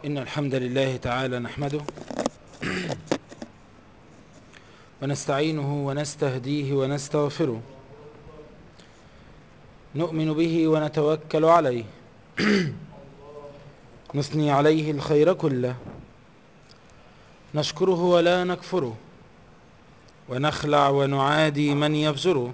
إن الحمد لله تعالى نحمده ونستعينه ونستهديه ونستغفره نؤمن به ونتوكل عليه نثني عليه الخير كله نشكره ولا نكفره ونخلع ونعادي من يفجره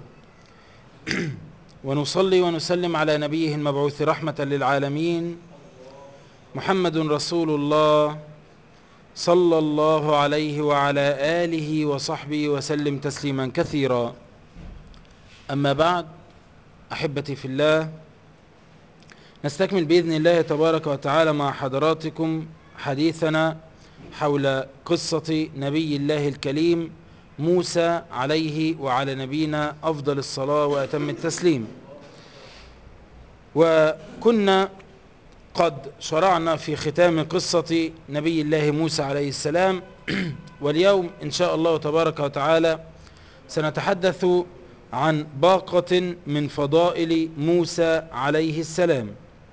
ونصلي ونسلم على نبيه المبعوث رحمة للعالمين محمد رسول الله صلى الله عليه وعلى آله وصحبه وسلم تسليما كثيرا أما بعد أحبتي في الله نستكمل بإذن الله تبارك وتعالى مع حضراتكم حديثنا حول قصة نبي الله الكليم موسى عليه وعلى نبينا أفضل الصلاة وأتم التسليم وكنا قد شرعنا في ختام قصة نبي الله موسى عليه السلام واليوم إن شاء الله تبارك وتعالى سنتحدث عن باقة من فضائل موسى عليه السلام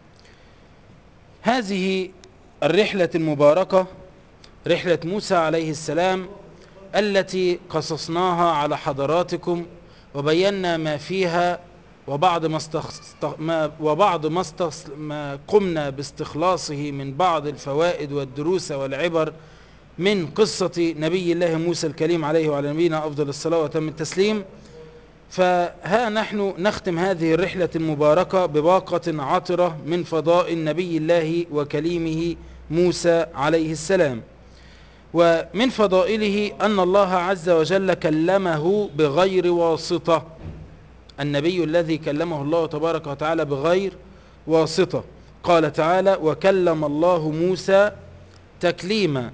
هذه الرحلة المباركة رحلة موسى عليه السلام التي قصصناها على حضراتكم وبينا ما فيها وبعض ما, استخ... ما وبعض ما, استخ... ما قمنا باستخلاصه من بعض الفوائد والدروس والعبر من قصة نبي الله موسى الكريم عليه وعلى نبينا أفضل الصلاة وتم التسليم فها نحن نختم هذه الرحلة المباركة بباقة عطرة من فضاء نبي الله وكليمه موسى عليه السلام ومن فضائله أن الله عز وجل كلمه بغير واسطة النبي الذي كلمه الله تبارك وتعالى بغير واسطة قال تعالى وكلم الله موسى تكليما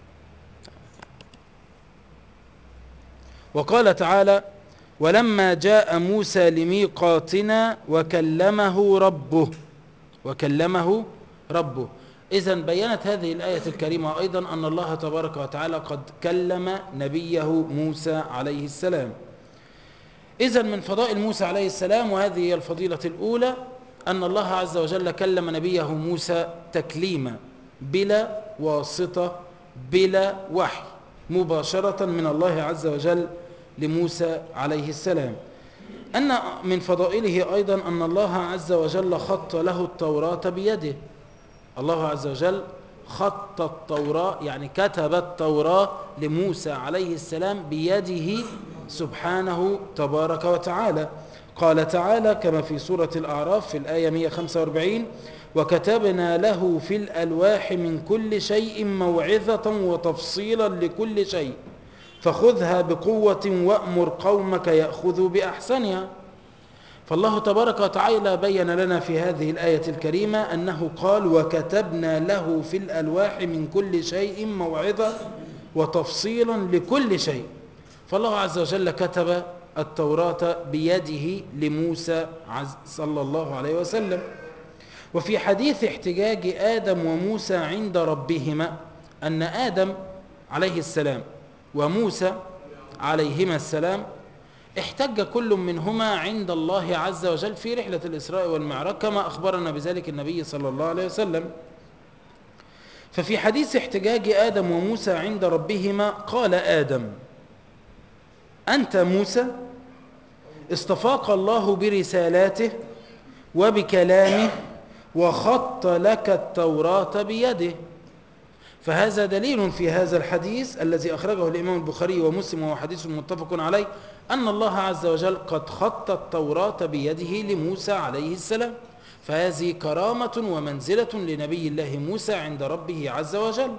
وقال تعالى ولما جاء موسى لميقاتنا وكلمه ربه وكلمه ربه إذا بينت هذه الآية الكريمة أيضا أن الله تبارك وتعالى قد كلم نبيه موسى عليه السلام إذا من فضائل موسى عليه السلام وهذه هي الفضيلة الأولى أن الله عز وجل كلم نبيه موسى تكليما بلا واسطة بلا وحي مباشرة من الله عز وجل لموسى عليه السلام أن من فضائله أيضا أن الله عز وجل خط له التوراة بيده الله عز وجل خط التوراة يعني كتب التوراة لموسى عليه السلام بيده سبحانه تبارك وتعالى قال تعالى كما في سورة الأعراف في الآية 145 وكتبنا له في الألواح من كل شيء موعظة وتفصيلا لكل شيء فخذها بقوة وأمر قومك يأخذوا بأحسنها فالله تبارك وتعالى بين لنا في هذه الآية الكريمة أنه قال وكتبنا له في الألواح من كل شيء موعظة وتفصيلا لكل شيء فالله عز وجل كتب التوراة بيده لموسى صلى الله عليه وسلم وفي حديث احتجاج آدم وموسى عند ربهما أن آدم عليه السلام وموسى عليهما السلام احتج كل منهما عند الله عز وجل في رحلة الإسراء والمعراج كما أخبرنا بذلك النبي صلى الله عليه وسلم ففي حديث احتجاج آدم وموسى عند ربهما قال آدم أنت موسى استفاق الله برسالاته وبكلامه وخط لك التوراة بيده فهذا دليل في هذا الحديث الذي أخرجه الإمام البخاري ومسلم وهو حديث متفق عليه أن الله عز وجل قد خط التوراة بيده لموسى عليه السلام فهذه كرامة ومنزلة لنبي الله موسى عند ربه عز وجل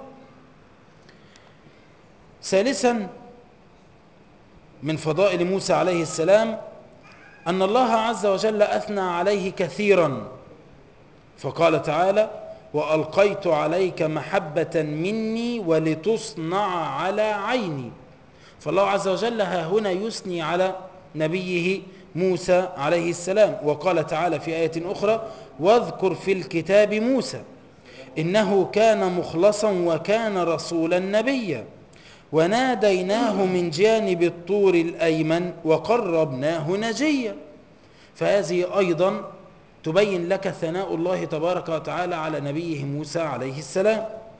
ثالثا من فضائل موسى عليه السلام أن الله عز وجل أثنى عليه كثيرا فقال تعالى وألقيت عليك محبة مني ولتصنع على عيني فالله عز وجل ها هنا يثني على نبيه موسى عليه السلام وقال تعالى في آية أخرى واذكر في الكتاب موسى إنه كان مخلصا وكان رسولا نبيا وناديناه من جانب الطور الأيمن وقربناه نجيا فهذه أيضا تبين لك ثناء الله تبارك وتعالى على نبيه موسى عليه السلام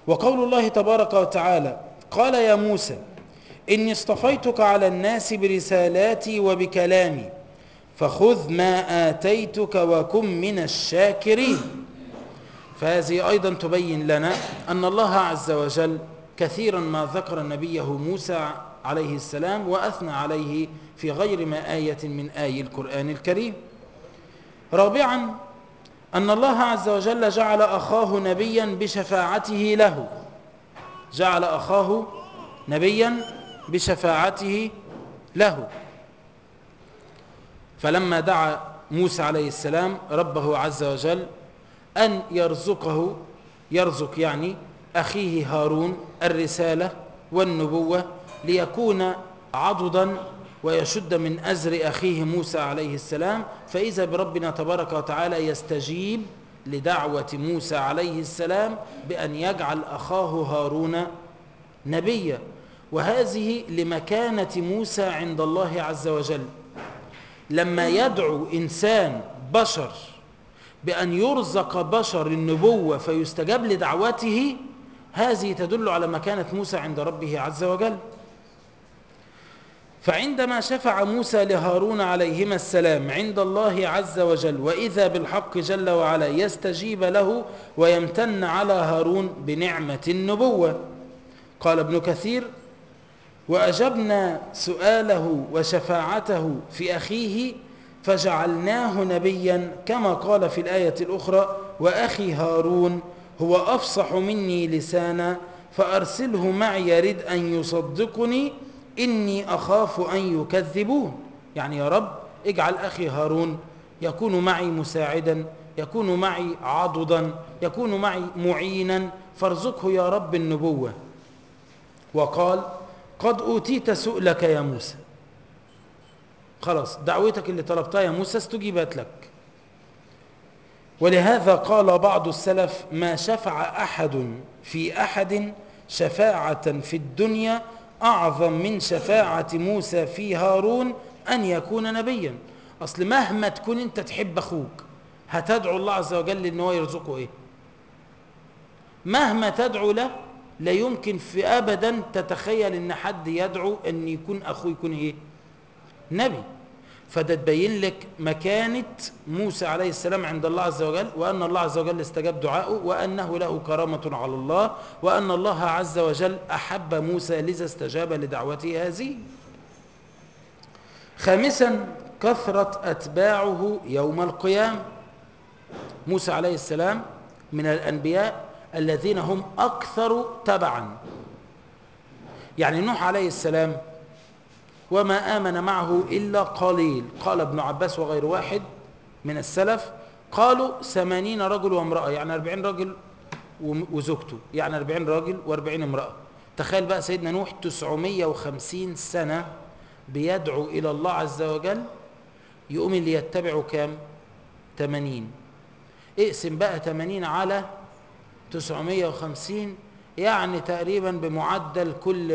وقول الله تبارك وتعالى قال يا موسى إني اصطفيتك على الناس برسالاتي وبكلامي فخذ ما آتيتك وكن من الشاكرين فهذه أيضا تبين لنا أن الله عز وجل كثيرا ما ذكر نبيه موسى عليه السلام وأثنى عليه في غير ما آية من آي القرآن الكريم رابعا أن الله عز وجل جعل أخاه نبيا بشفاعته له جعل أخاه نبيا بشفاعته له فلما دعا موسى عليه السلام ربه عز وجل أن يرزقه يرزق يعني أخيه هارون الرسالة والنبوة ليكون عضدا ويشد من أزر أخيه موسى عليه السلام فإذا بربنا تبارك وتعالى يستجيب لدعوة موسى عليه السلام بأن يجعل أخاه هارون نبيا وهذه لمكانة موسى عند الله عز وجل لما يدعو إنسان بشر بأن يرزق بشر النبوة فيستجاب لدعوته هذه تدل على مكانة موسى عند ربه عز وجل فعندما شفع موسى لهارون عليهما السلام عند الله عز وجل وإذا بالحق جل وعلا يستجيب له ويمتن على هارون بنعمة النبوة قال ابن كثير وأجبنا سؤاله وشفاعته في أخيه فجعلناه نبيا كما قال في الآية الأخرى وأخي هارون هو أفصح مني لسانا فأرسله معي يرد أن يصدقني إني أخاف أن يكذبون يعني يا رب اجعل أخي هارون يكون معي مساعدا يكون معي عضدا يكون معي معينا فارزقه يا رب النبوة وقال قد أوتيت سؤلك يا موسى خلاص دعوتك اللي طلبتها يا موسى استجيبت لك ولهذا قال بعض السلف ما شفع أحد في أحد شفاعة في الدنيا أعظم من شفاعة موسى في هارون أن يكون نبيا أصل مهما تكون أنت تحب أخوك هتدعو الله عز وجل أن هو يرزقه إيه مهما تدعو له لا يمكن في أبدا تتخيل أن حد يدعو أن يكون أخوه يكون إيه نبي فده تبين لك مكانة موسى عليه السلام عند الله عز وجل وأن الله عز وجل استجاب دعائه وأنه له كرامة على الله وأن الله عز وجل أحب موسى لذا استجاب لدعوته هذه خامسا كثرة أتباعه يوم القيامة موسى عليه السلام من الأنبياء الذين هم أكثر تبعا يعني نوح عليه السلام وما آمن معه إلا قليل قال ابن عباس وغير واحد من السلف قالوا ثمانين رجل وامرأة يعني أربعين رجل وزوجته يعني أربعين راجل وأربعين امرأة تخيل بقى سيدنا نوح تسعمية وخمسين سنة بيدعو إلى الله عز وجل يقوم اللي يتبعه كام تمانين اقسم بقى تمانين على تسعمية وخمسين يعني تقريبا بمعدل كل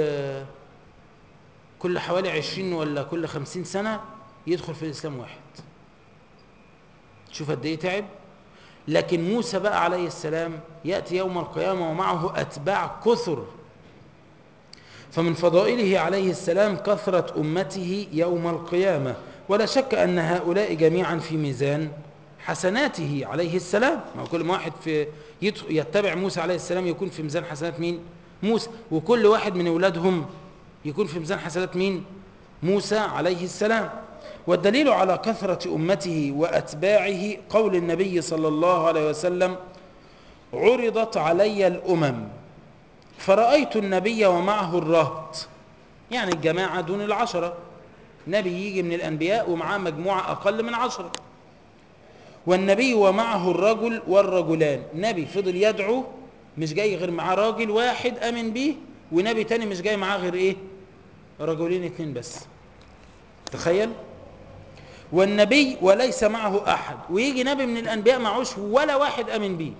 كل حوالي عشرين ولا كل خمسين سنة يدخل في الإسلام واحد شوف قد ايه تعب لكن موسى بقى عليه السلام يأتي يوم القيامة ومعه أتباع كثر فمن فضائله عليه السلام كثرة أمته يوم القيامة ولا شك أن هؤلاء جميعا في ميزان حسناته عليه السلام ما كل واحد في يتبع موسى عليه السلام يكون في ميزان حسنات مين موسى وكل واحد من أولادهم يكون في ميزان حسنات مين موسى عليه السلام والدليل على كثرة أمته وأتباعه قول النبي صلى الله عليه وسلم عرضت علي الأمم فرأيت النبي ومعه الرهط يعني الجماعة دون العشرة نبي يجي من الأنبياء ومعاه مجموعة أقل من عشرة والنبي ومعه الرجل والرجلان نبي فضل يدعو مش جاي غير معاه راجل واحد أمن بيه ونبي تاني مش جاي معاه غير ايه رجلين اتنين بس تخيل والنبي وليس معه احد ويجي نبي من الانبياء معوش ولا واحد امن بيه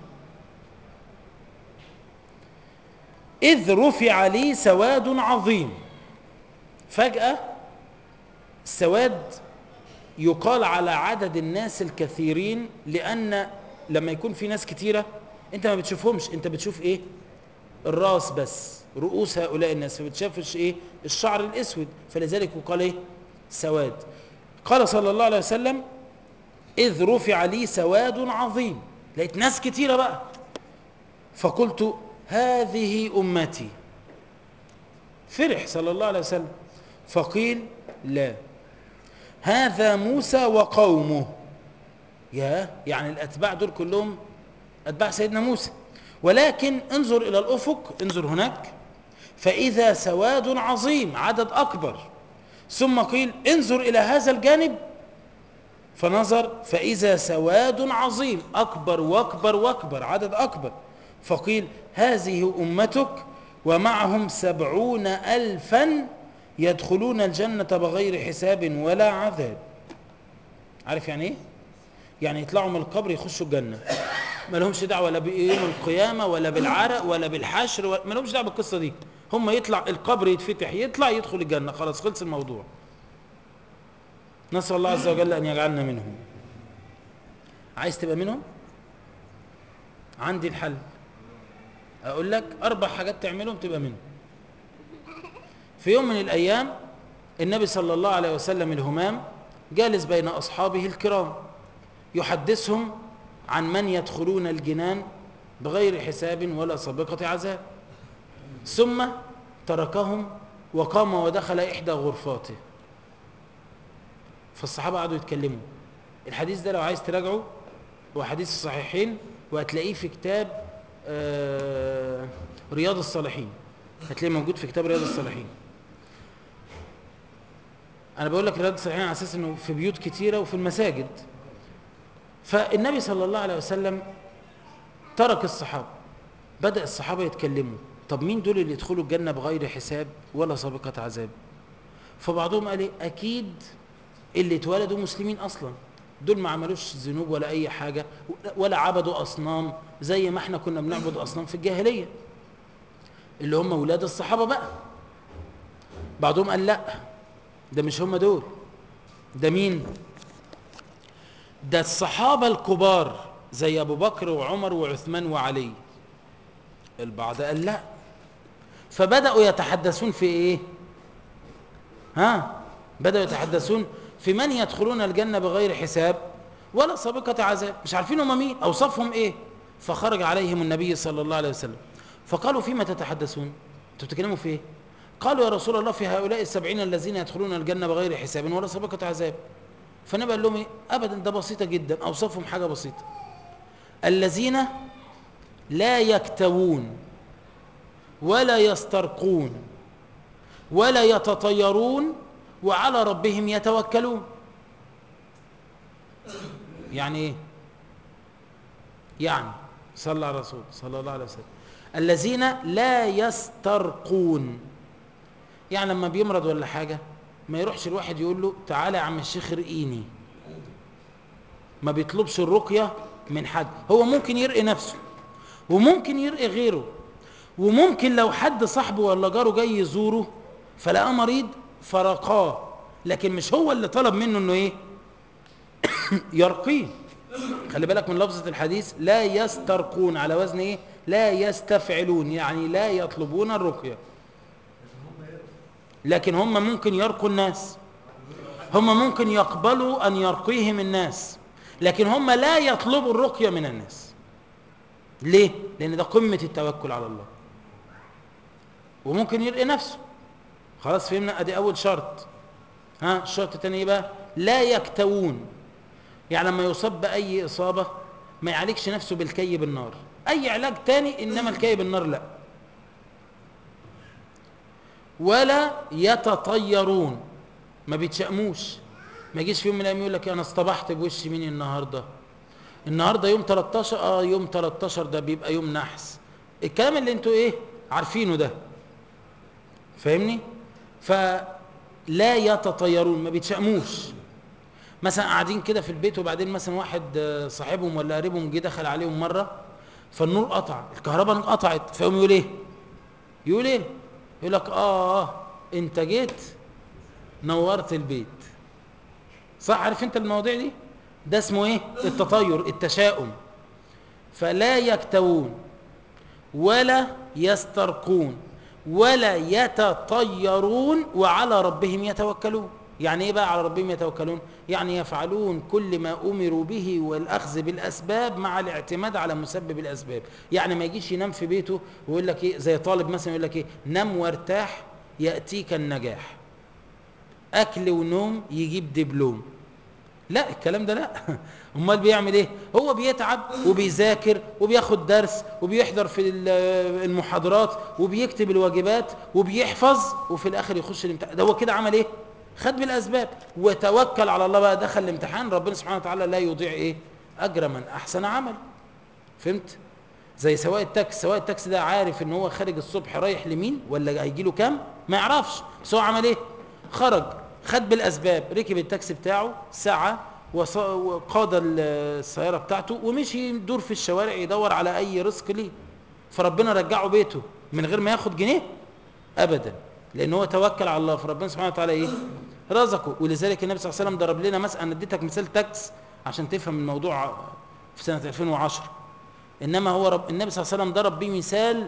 اذ رفع لي سواد عظيم فجأة السواد يقال على عدد الناس الكثيرين لأن لما يكون في ناس كتيرة انت ما بتشوفهمش انت بتشوف ايه الراس بس رؤوس هؤلاء الناس فبتشافش ايه الشعر الاسود فلذلك يقال ايه سواد قال صلى الله عليه وسلم اذ رفع لي سواد عظيم لقيت ناس كتيره بقى فقلت هذه امتي فرح صلى الله عليه وسلم فقيل لا هذا موسى وقومه يا يعني الاتباع دول كلهم اتباع سيدنا موسى ولكن انظر الى الافق انظر هناك فاذا سواد عظيم عدد اكبر ثم قيل انظر الى هذا الجانب فنظر فاذا سواد عظيم اكبر واكبر واكبر عدد اكبر فقيل هذه امتك ومعهم سبعون الفا يدخلون الجنه بغير حساب ولا عذاب عارف يعني ايه يعني يطلعوا من القبر يخشوا الجنه ما لهمش دعوه لا بيوم القيامه ولا بالعرق ولا بالحشر ولا ما لهمش دعوه بالقصه دي هم يطلع القبر يتفتح يطلع يدخل الجنه خلاص خلص الموضوع نسال الله عز وجل ان يجعلنا منهم عايز تبقى منهم عندي الحل اقول لك اربع حاجات تعملهم تبقى منهم في يوم من الايام النبي صلى الله عليه وسلم الهمام جالس بين اصحابه الكرام يحدثهم عن من يدخلون الجنان بغير حساب ولا سابقة عذاب ثم تركهم وقام ودخل إحدى غرفاته فالصحابة قعدوا يتكلموا الحديث ده لو عايز تراجعه هو حديث الصحيحين وهتلاقيه في كتاب آه رياض الصالحين هتلاقيه موجود في كتاب رياض الصالحين انا بقول لك رياض الصالحين على اساس انه في بيوت كتيره وفي المساجد فالنبي صلى الله عليه وسلم ترك الصحابة بدأ الصحابة يتكلموا طب مين دول اللي يدخلوا الجنة بغير حساب ولا سابقة عذاب فبعضهم قال أكيد اللي اتولدوا مسلمين أصلا دول ما عملوش ذنوب ولا أي حاجة ولا عبدوا أصنام زي ما احنا كنا بنعبد أصنام في الجاهلية اللي هم ولاد الصحابة بقى بعضهم قال لا ده مش هم دول ده مين ده الصحابة الكبار زي أبو بكر وعمر وعثمان وعلي البعض قال لا فبدأوا يتحدثون في إيه ها بدأوا يتحدثون في من يدخلون الجنة بغير حساب ولا سابقة عذاب مش عارفين هم مين أوصافهم إيه فخرج عليهم النبي صلى الله عليه وسلم فقالوا فيما تتحدثون انتوا بتتكلموا في ايه قالوا يا رسول الله في هؤلاء السبعين الذين يدخلون الجنة بغير حساب ولا سابقة عذاب فالنبي قال لهم ايه ابدا ده بسيطه جدا اوصافهم حاجه بسيطه الذين لا يكتوون ولا يسترقون ولا يتطيرون وعلى ربهم يتوكلون يعني ايه يعني صلى على الرسول صلى الله عليه وسلم الذين لا يسترقون يعني لما بيمرض ولا حاجه ما يروحش الواحد يقول له تعالى يا عم الشيخ رقيني ما بيطلبش الرقية من حد هو ممكن يرقي نفسه وممكن يرقي غيره وممكن لو حد صاحبه ولا جاره جاي يزوره فلقاه مريض فرقاه لكن مش هو اللي طلب منه انه ايه يرقيه خلي بالك من لفظة الحديث لا يسترقون على وزن ايه لا يستفعلون يعني لا يطلبون الرقيه لكن هم ممكن يرقوا الناس هم ممكن يقبلوا أن يرقيهم الناس لكن هم لا يطلبوا الرقية من الناس ليه؟ لأن ده قمة التوكل على الله وممكن يرقي نفسه خلاص فهمنا ادي اول شرط ها الشرط الثاني بقى لا يكتوون يعني لما يصاب باي اصابه ما يعالجش نفسه بالكي بالنار اي علاج تاني انما الكي بالنار لا ولا يتطيرون ما بيتشأموش ما يجيش في يوم من الايام يقول لك انا اصطبحت بوش مين النهارده النهارده يوم 13 اه يوم 13 ده بيبقى يوم نحس الكلام اللي انتوا ايه عارفينه ده فاهمني فلا يتطيرون ما بيتشأموش مثلا قاعدين كده في البيت وبعدين مثلا واحد صاحبهم ولا قريبهم جه دخل عليهم مره فالنور قطع الكهرباء انقطعت فيقوم يقول ايه يقول ايه يقول لك آه, اه انت جيت نورت البيت صح عارف انت المواضيع دي ده اسمه ايه التطير التشاؤم فلا يكتوون ولا يسترقون ولا يتطيرون وعلى ربهم يتوكلون يعني ايه بقى على ربهم يتوكلون يعني يفعلون كل ما امروا به والاخذ بالاسباب مع الاعتماد على مسبب الاسباب يعني ما يجيش ينام في بيته ويقول لك ايه زي طالب مثلا يقول لك ايه نم وارتاح ياتيك النجاح اكل ونوم يجيب دبلوم لا الكلام ده لا امال بيعمل ايه هو بيتعب وبيذاكر وبياخد درس وبيحضر في المحاضرات وبيكتب الواجبات وبيحفظ وفي الاخر يخش الامتحان ده هو كده عمل ايه خد بالاسباب وتوكل على الله بقى دخل الامتحان ربنا سبحانه وتعالى لا يضيع ايه اجر من احسن عمل فهمت زي سواق التاكسي سواق التاكسي ده عارف ان هو خارج الصبح رايح لمين ولا هيجي له كام ما يعرفش بس هو عمل ايه خرج خد بالاسباب ركب التاكسي بتاعه ساعه وقاد السياره بتاعته ومشي يدور في الشوارع يدور على اي رزق ليه فربنا رجعه بيته من غير ما ياخد جنيه ابدا لان هو توكل على الله فربنا سبحانه وتعالى ايه رزقه ولذلك النبي صلى الله عليه وسلم ضرب لنا مثلا انا اديتك مثال تاكس عشان تفهم الموضوع في سنه 2010 انما هو رب النبي صلى الله عليه وسلم ضرب بيه مثال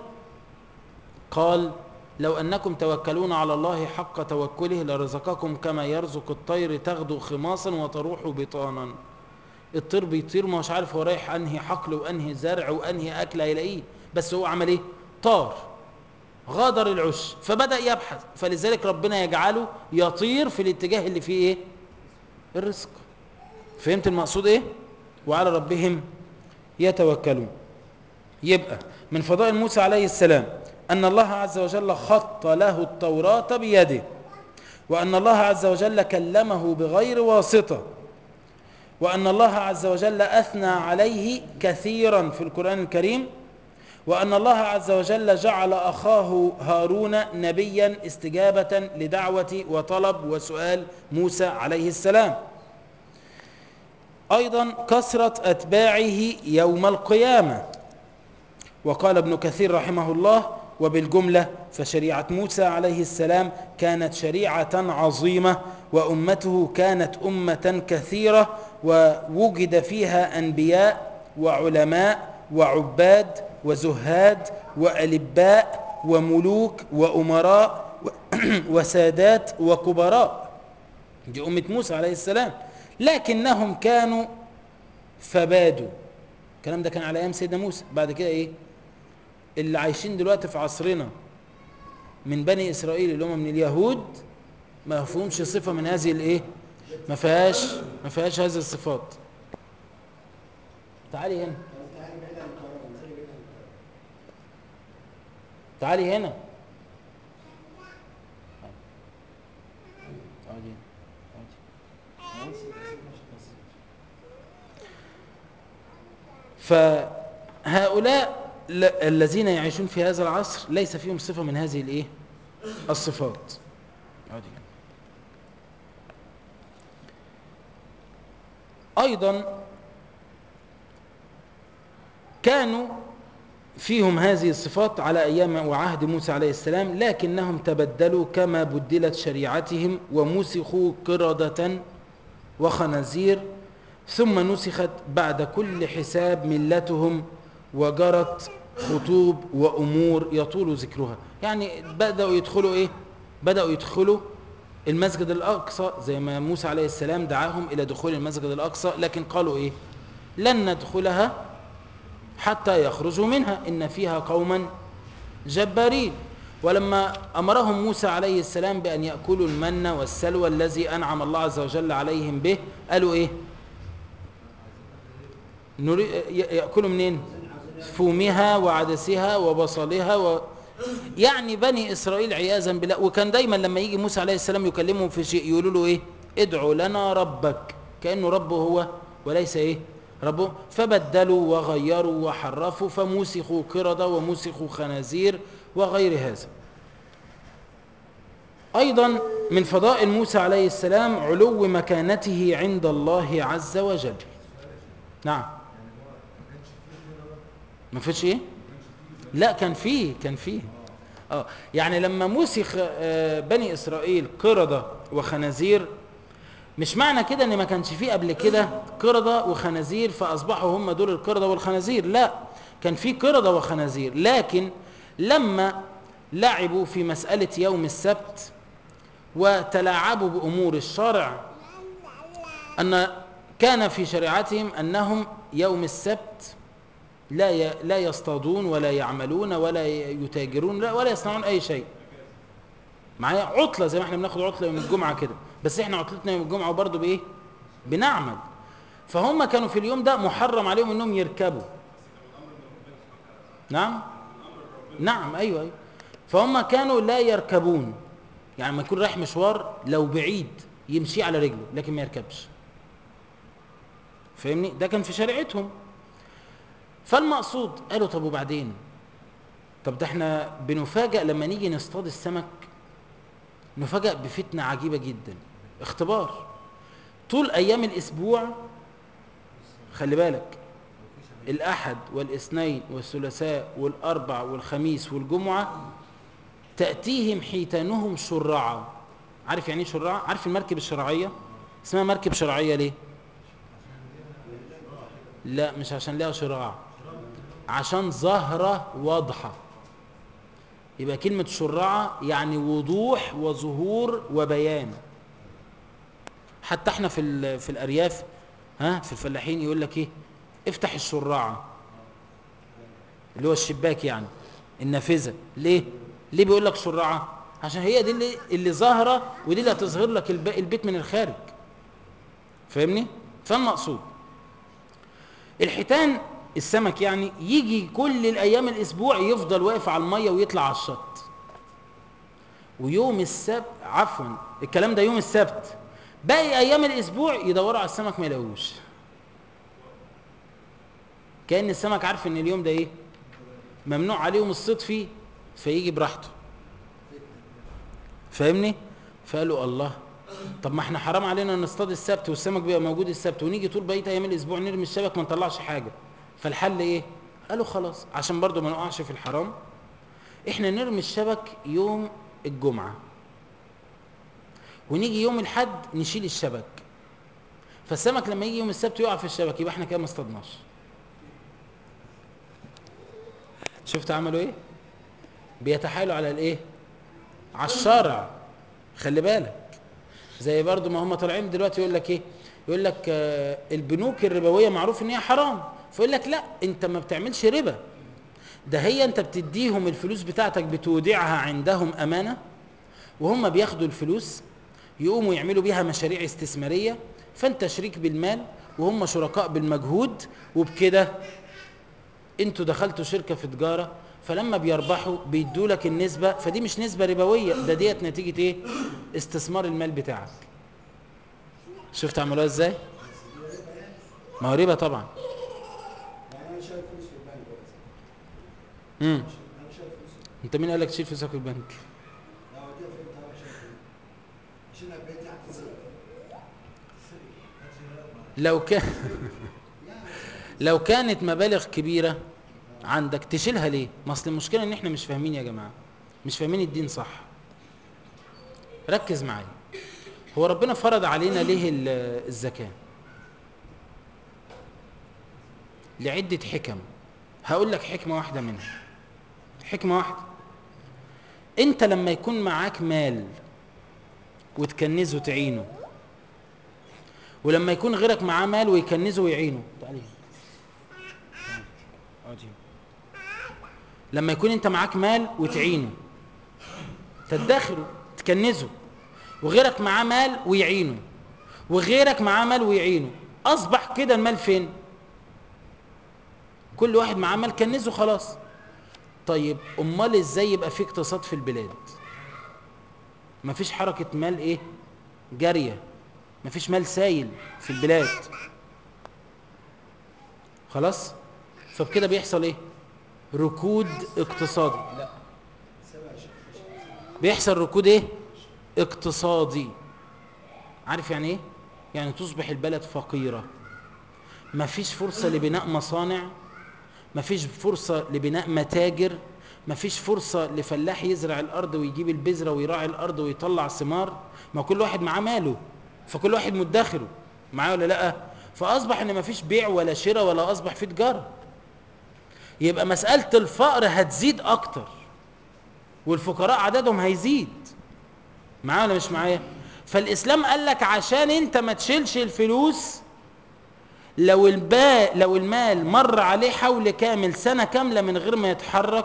قال لو انكم توكلون على الله حق توكله لرزقكم كما يرزق الطير تغدو خماصا وتروح بطانا الطير بيطير ما هوش عارف هو رايح انهي حقل وانهي زرع وانهي اكل هيلاقيه بس هو عمل ايه طار غادر العش فبدا يبحث فلذلك ربنا يجعله يطير في الاتجاه اللي فيه ايه الرزق فهمت المقصود ايه وعلى ربهم يتوكلون يبقى من فضائل موسى عليه السلام أن الله عز وجل خط له التوراة بيده وأن الله عز وجل كلمه بغير واسطة وأن الله عز وجل أثنى عليه كثيرا في القرآن الكريم وأن الله عز وجل جعل أخاه هارون نبيا استجابة لدعوة وطلب وسؤال موسى عليه السلام أيضا كثرة أتباعه يوم القيامة وقال ابن كثير رحمه الله وبالجملة فشريعة موسى عليه السلام كانت شريعة عظيمة وأمته كانت أمة كثيرة ووجد فيها أنبياء وعلماء وعباد وزهاد وألباء وملوك وأمراء وسادات وكبراء دي أمة موسى عليه السلام لكنهم كانوا فبادوا الكلام ده كان على أيام سيدنا موسى بعد كده إيه اللي عايشين دلوقتي في عصرنا من بني اسرائيل اللي هم من اليهود ما فيهمش صفه من هذه الايه ما فيهاش ما فيهاش هذه الصفات تعالي هنا تعالي هنا تعالي فهؤلاء الذين يعيشون في هذا العصر ليس فيهم صفة من هذه الايه الصفات ايضا كانوا فيهم هذه الصفات على ايام وعهد موسى عليه السلام لكنهم تبدلوا كما بدلت شريعتهم ومسخوا قردة وخنازير ثم نسخت بعد كل حساب ملتهم وجرت خطوب وامور يطول ذكرها يعني بداوا يدخلوا ايه بداوا يدخلوا المسجد الاقصى زي ما موسى عليه السلام دعاهم الى دخول المسجد الاقصى لكن قالوا ايه لن ندخلها حتى يخرجوا منها ان فيها قوما جبارين ولما امرهم موسى عليه السلام بان ياكلوا المن والسلوى الذي انعم الله عز وجل عليهم به قالوا ايه ياكلوا منين فومها وعدسها وبصلها و... يعني بني إسرائيل عياذا بالله وكان دايما لما يجي موسى عليه السلام يكلمهم في شيء يقولوا له إيه ادعوا لنا ربك كأنه ربه هو وليس إيه ربه فبدلوا وغيروا وحرفوا فموسخوا قردة وموسخوا خنازير وغير هذا أيضا من فضائل موسى عليه السلام علو مكانته عند الله عز وجل نعم ما فيش ايه لا كان فيه كان فيه اه يعني لما مسخ آه بني اسرائيل قردة وخنازير مش معنى كده ان ما كانش فيه قبل كده قردة وخنازير فاصبحوا هم دول القردة والخنازير لا كان في قردة وخنازير لكن لما لعبوا في مسألة يوم السبت وتلاعبوا بأمور الشرع أن كان في شريعتهم أنهم يوم السبت لا ي- لا يصطادون ولا يعملون ولا ي- يتاجرون لا ولا يصنعون أي شيء معايا عطلة زي ما احنا بناخد عطلة يوم الجمعة كده بس احنا عطلتنا يوم الجمعة برضه بإيه بنعمل فهم كانوا في اليوم ده محرم عليهم انهم يركبوا نعم نعم ايوه ايوه فهم كانوا لا يركبون يعني ما يكون رايح مشوار لو بعيد يمشي على رجله لكن ما يركبش فاهمني ده كان في شريعتهم فالمقصود قالوا طب وبعدين طب ده احنا بنفاجأ لما نيجي نصطاد السمك نفاجأ بفتنة عجيبة جدا اختبار طول ايام الاسبوع خلي بالك الاحد والاثنين والثلاثاء والاربع والخميس والجمعه تاتيهم حيتانهم شرعا عارف يعني ايه شرعا عارف المركب الشرعيه اسمها مركب شرعيه ليه لا مش عشان لها شراع عشان ظاهره واضحه يبقى كلمه شرعه يعني وضوح وظهور وبيان حتى احنا في ال- في الارياف ها في الفلاحين يقول لك ايه افتح الشراعه اللي هو الشباك يعني النافذه ليه ليه بيقول لك شراعه عشان هي دي اللي اللي ظاهره ودي اللي هتظهر لك الب- البيت من الخارج فاهمني فالمقصود الحيتان السمك يعني يجي كل الايام الاسبوع يفضل واقف على الميه ويطلع على الشط ويوم السبت عفوا الكلام ده يوم السبت باقي ايام الاسبوع يدوروا على السمك ما يلاقوش كان السمك عارف ان اليوم ده ايه ممنوع عليهم الصيد فيه فيجي براحته فاهمني فقالوا الله طب ما احنا حرام علينا نصطاد السبت والسمك بيبقى موجود السبت ونيجي طول بقيه ايام الاسبوع نرمي الشبك ما نطلعش حاجه فالحل ايه قالوا خلاص عشان برضو ما نقعش في الحرام احنا نرمي الشبك يوم الجمعه ونيجي يوم الحد نشيل الشبك فالسمك لما يجي يوم السبت يقع في الشبك يبقى احنا كده ما اصطادناش شفت عملوا ايه بيتحايلوا على الايه على الشرع خلي بالك زي برضو ما هم طالعين دلوقتي يقول لك ايه يقول لك آه، البنوك الربويه معروف ان هي حرام فيقول لك لا انت ما بتعملش ربا ده هي انت بتديهم الفلوس بتاعتك بتودعها عندهم امانه وهم بياخدوا الفلوس يقوموا يعملوا بيها مشاريع استثماريه فانت شريك بالمال وهم شركاء بالمجهود وبكده انتوا دخلتوا شركه في تجاره فلما بيربحوا بيدوا لك النسبه فدي مش نسبه ربويه ده ديت نتيجه ايه استثمار المال بتاعك شفت عملوها ازاي ما هو ربا طبعا يعني انا شايل فلوس في البنك دلوقتي. امم انا شايل فلوس انت مين قال لك تشيل فلوسك في البنك لا وديها فين طبعا شايل فلوس اشيلها في بيتي عند الزرق لو كان لو كانت مبالغ كبيره عندك تشيلها ليه ما اصل المشكله ان احنا مش فاهمين يا جماعه مش فاهمين الدين صح ركز معايا هو ربنا فرض علينا ليه ال- الزكاه لعده حكم هقول لك حكمه واحده منها حكمه واحده انت لما يكون معاك مال وتكنزه تعينه ولما يكون غيرك معاه مال ويكنزه ويعينه تعالي هنا. تعالي. اقعدي هنا. لما يكون انت معاك مال وتعينه تدخره تكنزه وغيرك معاه مال ويعينه وغيرك معاه مال ويعينه اصبح كده المال فين كل واحد معاه مال كنزه خلاص طيب امال ازاي يبقى في اقتصاد في البلاد مفيش حركه مال ايه جاريه مفيش مال سايل في البلاد خلاص فبكده بيحصل ايه ركود اقتصادي لا بيحصل ركود ايه اقتصادي عارف يعني ايه يعني تصبح البلد فقيرة مفيش فرصة لبناء مصانع مفيش فرصة لبناء متاجر مفيش فرصة لفلاح يزرع الأرض ويجيب البذرة ويراعي الأرض ويطلع ثمار ما كل واحد معاه ماله فكل واحد مدخره معاه ولا لا فأصبح إن مفيش بيع ولا شراء ولا أصبح في تجارة يبقى مسألة الفقر هتزيد أكتر والفقراء عددهم هيزيد معايا ولا مش معايا فالاسلام قال لك عشان انت ما تشيلش الفلوس لو الباء لو المال مر عليه حول كامل سنه كامله من غير ما يتحرك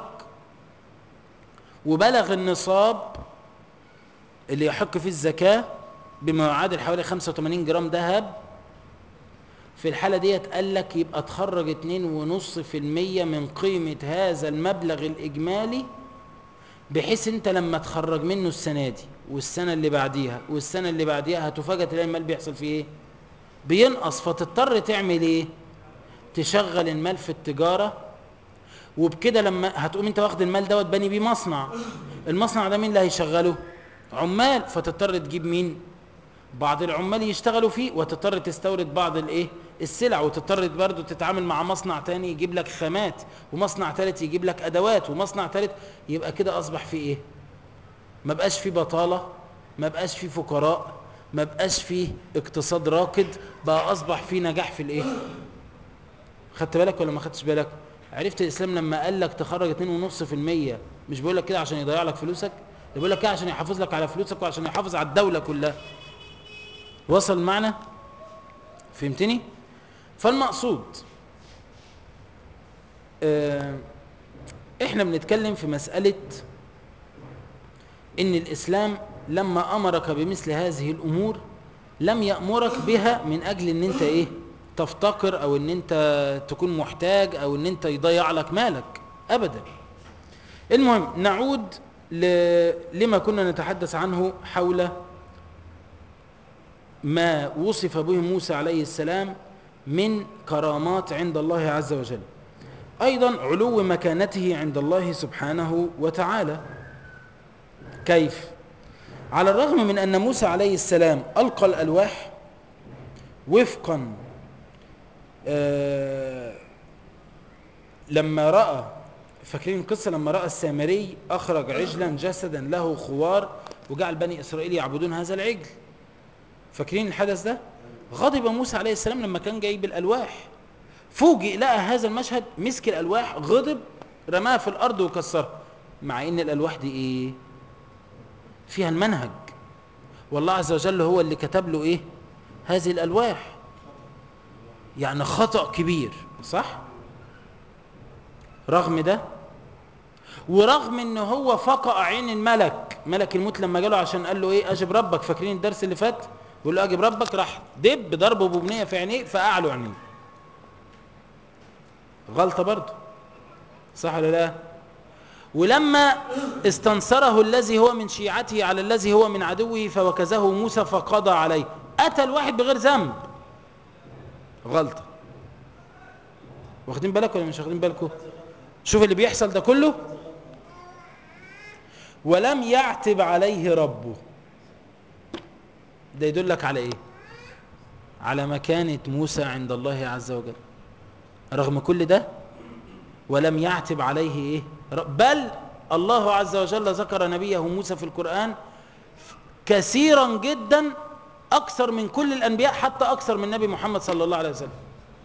وبلغ النصاب اللي يحق فيه الزكاه بما يعادل حوالي 85 جرام ذهب في الحالة ديت قال لك يبقى تخرج 2.5% من قيمة هذا المبلغ الإجمالي بحيث انت لما تخرج منه السنة دي والسنة اللي بعديها والسنة اللي بعديها هتفاجأ تلاقي المال بيحصل فيه ايه؟ بينقص فتضطر تعمل ايه؟ تشغل المال في التجارة وبكده لما هتقوم انت واخد المال دوت بني بيه مصنع المصنع ده مين اللي هيشغله؟ عمال فتضطر تجيب مين؟ بعض العمال يشتغلوا فيه وتضطر تستورد بعض الايه السلع وتضطر برضه تتعامل مع مصنع تاني يجيب لك خامات ومصنع تالت يجيب لك ادوات ومصنع تالت يبقى كده اصبح في ايه ما بقاش في بطاله ما بقاش في فقراء ما بقاش في اقتصاد راكد بقى اصبح في نجاح في الايه خدت بالك ولا ما خدتش بالك عرفت الاسلام لما قال لك تخرج 2.5% مش بيقول لك كده عشان يضيع لك فلوسك ده بيقول لك كده عشان يحافظ لك على فلوسك وعشان يحافظ على الدوله كلها وصل المعنى فهمتني فالمقصود آه احنا بنتكلم في مسألة ان الاسلام لما امرك بمثل هذه الامور لم يأمرك بها من اجل ان انت ايه تفتقر او ان انت تكون محتاج او ان انت يضيع لك مالك ابدا المهم نعود ل... لما كنا نتحدث عنه حول ما وصف به موسى عليه السلام من كرامات عند الله عز وجل ايضا علو مكانته عند الله سبحانه وتعالى كيف على الرغم من ان موسى عليه السلام القى الالواح وفقا آه لما راى فاكرين القصه لما راى السامري اخرج عجلا جسدا له خوار وجعل بني اسرائيل يعبدون هذا العجل فاكرين الحدث ده غضب موسى عليه السلام لما كان جايب الالواح فوجئ لقى هذا المشهد مسك الالواح غضب رماها في الارض وكسرها مع ان الالواح دي ايه فيها المنهج والله عز وجل هو اللي كتب له ايه هذه الالواح يعني خطا كبير صح رغم ده ورغم ان هو فقع عين الملك ملك الموت لما جاله عشان قال له ايه اجب ربك فاكرين الدرس اللي فات يقول له اجب ربك راح دب ضربه ببنيه في عينيه فقعله عينيه غلطه برضه صح ولا لا ولما استنصره الذي هو من شيعته على الذي هو من عدوه فوكزه موسى فقضى عليه اتى الواحد بغير ذنب غلطه واخدين بالك ولا مش واخدين بالكم شوف اللي بيحصل ده كله ولم يعتب عليه ربه ده يدلك على ايه على مكانة موسى عند الله عز وجل رغم كل ده ولم يعتب عليه ايه بل الله عز وجل ذكر نبيه موسى في القرآن كثيرا جدا أكثر من كل الأنبياء حتى أكثر من نبي محمد صلى الله عليه وسلم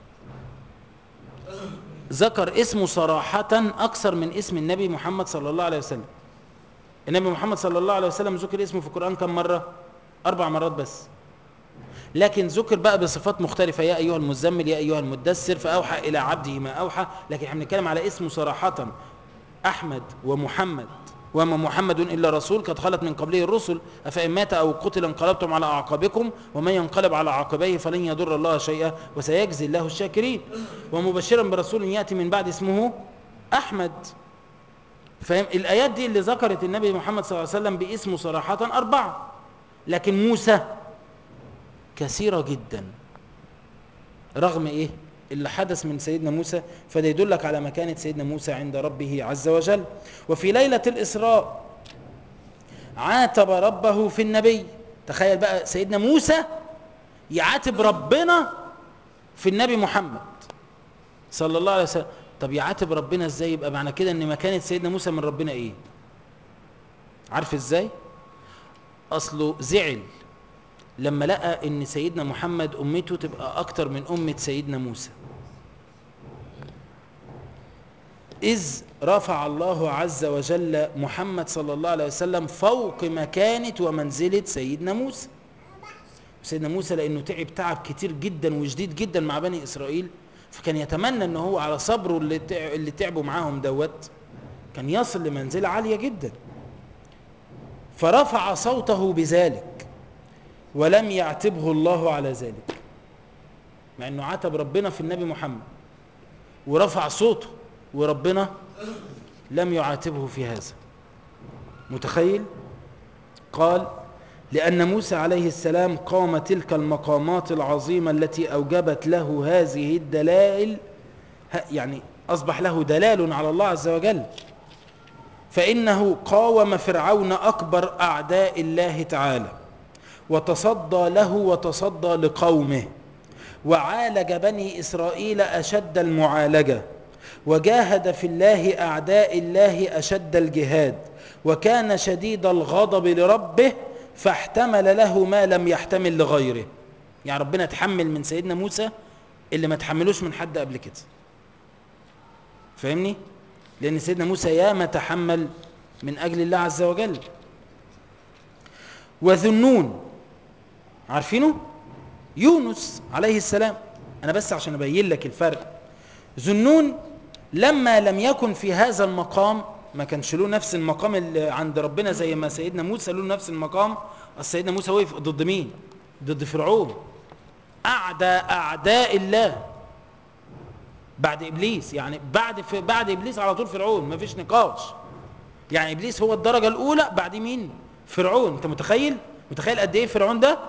ذكر اسمه صراحة أكثر من اسم النبي محمد صلى الله عليه وسلم النبي محمد صلى الله عليه وسلم ذكر اسمه في القرآن كم مرة؟ أربع مرات بس لكن ذكر بقى بصفات مختلفة يا أيها المزمل يا أيها المدثر فأوحى إلى عبده ما أوحى لكن احنا بنتكلم على اسمه صراحة أحمد ومحمد وما محمد إلا رسول قد خلت من قبله الرسل أفإن مات أو قتل انقلبتم على أعقابكم ومن ينقلب على عقبيه فلن يضر الله شيئا وسيجزي الله الشاكرين ومبشرا برسول يأتي من بعد اسمه أحمد فاهم الآيات دي اللي ذكرت النبي محمد صلى الله عليه وسلم باسمه صراحة أربعة لكن موسى كثيرة جدا رغم إيه اللي حدث من سيدنا موسى فده يدلك على مكانة سيدنا موسى عند ربه عز وجل وفي ليلة الإسراء عاتب ربه في النبي تخيل بقى سيدنا موسى يعاتب ربنا في النبي محمد صلى الله عليه وسلم طب يعاتب ربنا ازاي يبقى معنى كده ان مكانة سيدنا موسى من ربنا ايه عارف ازاي اصله زعل لما لقى ان سيدنا محمد امته تبقى اكتر من امة سيدنا موسى إذ رفع الله عز وجل محمد صلى الله عليه وسلم فوق مكانة ومنزلة سيدنا موسى سيدنا موسى لأنه تعب تعب كتير جدا وشديد جدا مع بني إسرائيل فكان يتمنى أنه هو على صبره اللي, تع- اللي تعبوا معاهم دوت كان يصل لمنزلة عالية جدا فرفع صوته بذلك ولم يعتبه الله على ذلك مع أنه عاتب ربنا في النبي محمد ورفع صوته وربنا لم يعاتبه في هذا متخيل قال لأن موسى عليه السلام قام تلك المقامات العظيمة التي أوجبت له هذه الدلائل ه- يعني أصبح له دلال على الله عز وجل فإنه قاوم فرعون أكبر أعداء الله تعالى وتصدى له وتصدى لقومه وعالج بني إسرائيل أشد المعالجة وجاهد في الله أعداء الله أشد الجهاد وكان شديد الغضب لربه فاحتمل له ما لم يحتمل لغيره يعني ربنا تحمل من سيدنا موسى اللي ما تحملوش من حد قبل كده فاهمني لأن سيدنا موسى ياما تحمل من أجل الله عز وجل وذنون عارفينه يونس عليه السلام أنا بس عشان أبين لك الفرق ذنون لما لم يكن في هذا المقام ما كانش له نفس المقام اللي عند ربنا زي ما سيدنا موسى له نفس المقام أصل سيدنا موسى وقف ضد مين ضد فرعون أعداء أعداء الله بعد إبليس يعني بعد في بعد إبليس على طول فرعون ما فيش نقاش يعني إبليس هو الدرجة الأولى بعد مين فرعون أنت متخيل متخيل قد إيه فرعون ده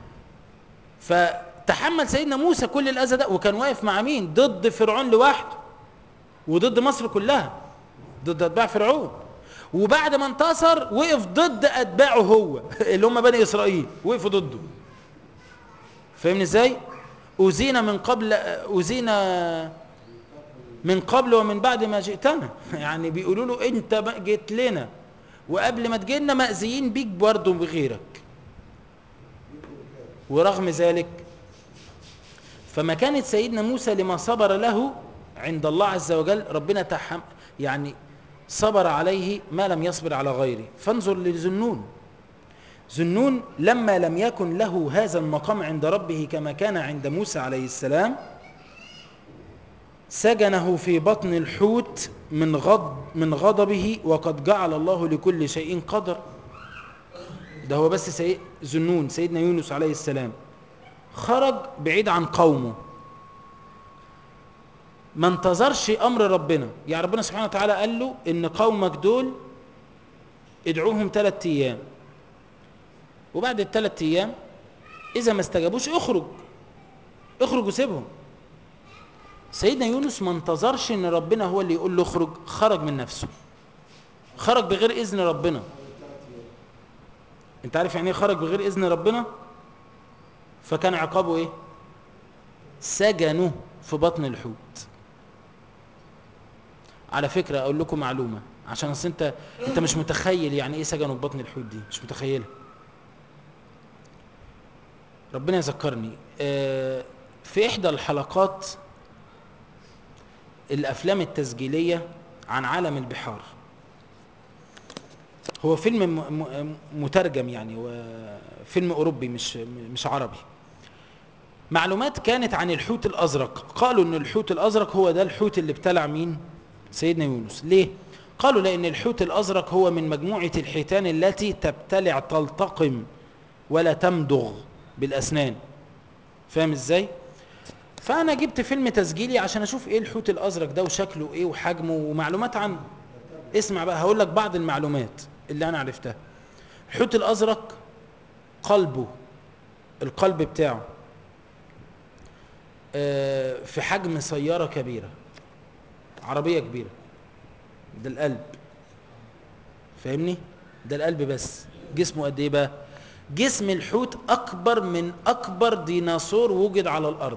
فتحمل سيدنا موسى كل الأذى ده وكان واقف مع مين ضد فرعون لوحده وضد مصر كلها ضد أتباع فرعون وبعد ما انتصر وقف ضد أتباعه هو اللي هم بني إسرائيل وقفوا ضده فاهمني ازاي أوذينا من قبل أوذينا من قبل ومن بعد ما جئتنا يعني بيقولوا له انت بقى جيت لنا وقبل ما تجينا مأذيين بيك برضه بغيرك ورغم ذلك فما كانت سيدنا موسى لما صبر له عند الله عز وجل ربنا تحم يعني صبر عليه ما لم يصبر على غيره فانظر لذنون ذنون لما لم يكن له هذا المقام عند ربه كما كان عند موسى عليه السلام سجنه في بطن الحوت من غض من غضبه وقد جعل الله لكل شيء قدر ده هو بس سي... ذنون سيدنا يونس عليه السلام خرج بعيد عن قومه ما انتظرش امر ربنا يعني ربنا سبحانه وتعالى قال له ان قومك دول ادعوهم ثلاث ايام وبعد الثلاث ايام اذا ما استجابوش اخرج اخرج وسيبهم سيدنا يونس ما انتظرش ان ربنا هو اللي يقول له اخرج خرج من نفسه خرج بغير اذن ربنا انت عارف يعني ايه خرج بغير اذن ربنا فكان عقابه ايه سجنه في بطن الحوت على فكرة اقول لكم معلومة عشان اصل انت انت مش متخيل يعني ايه سجنه في بطن الحوت دي مش متخيلها ربنا يذكرني آه، في احدى الحلقات الافلام التسجيلية عن عالم البحار هو فيلم م- م- مترجم يعني وفيلم اوروبي مش مش عربي معلومات كانت عن الحوت الازرق قالوا ان الحوت الازرق هو ده الحوت اللي ابتلع مين سيدنا يونس ليه قالوا لان الحوت الازرق هو من مجموعه الحيتان التي تبتلع تلتقم ولا تمضغ بالاسنان فاهم ازاي فانا جبت فيلم تسجيلي عشان اشوف ايه الحوت الازرق ده وشكله ايه وحجمه ومعلومات عنه اسمع بقى هقول لك بعض المعلومات اللي انا عرفتها الحوت الازرق قلبه القلب بتاعه آه، في حجم سيارة كبيرة عربية كبيرة ده القلب فاهمني ده القلب بس جسمه قد ايه بقى جسم الحوت اكبر من اكبر ديناصور وجد على الارض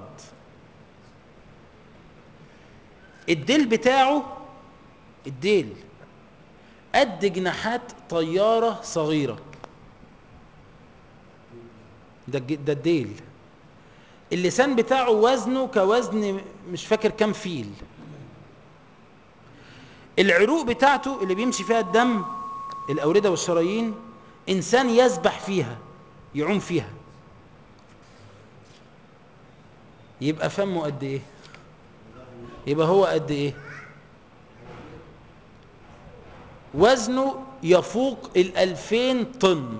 الديل بتاعه الديل قد جناحات طيارة صغيرة ده الج- ده الديل اللسان بتاعه وزنه كوزن مش فاكر كام فيل العروق بتاعته اللي بيمشي فيها الدم الأوردة والشرايين إنسان يسبح فيها يعوم فيها يبقى فمه قد إيه يبقى هو قد إيه وزنه يفوق الألفين طن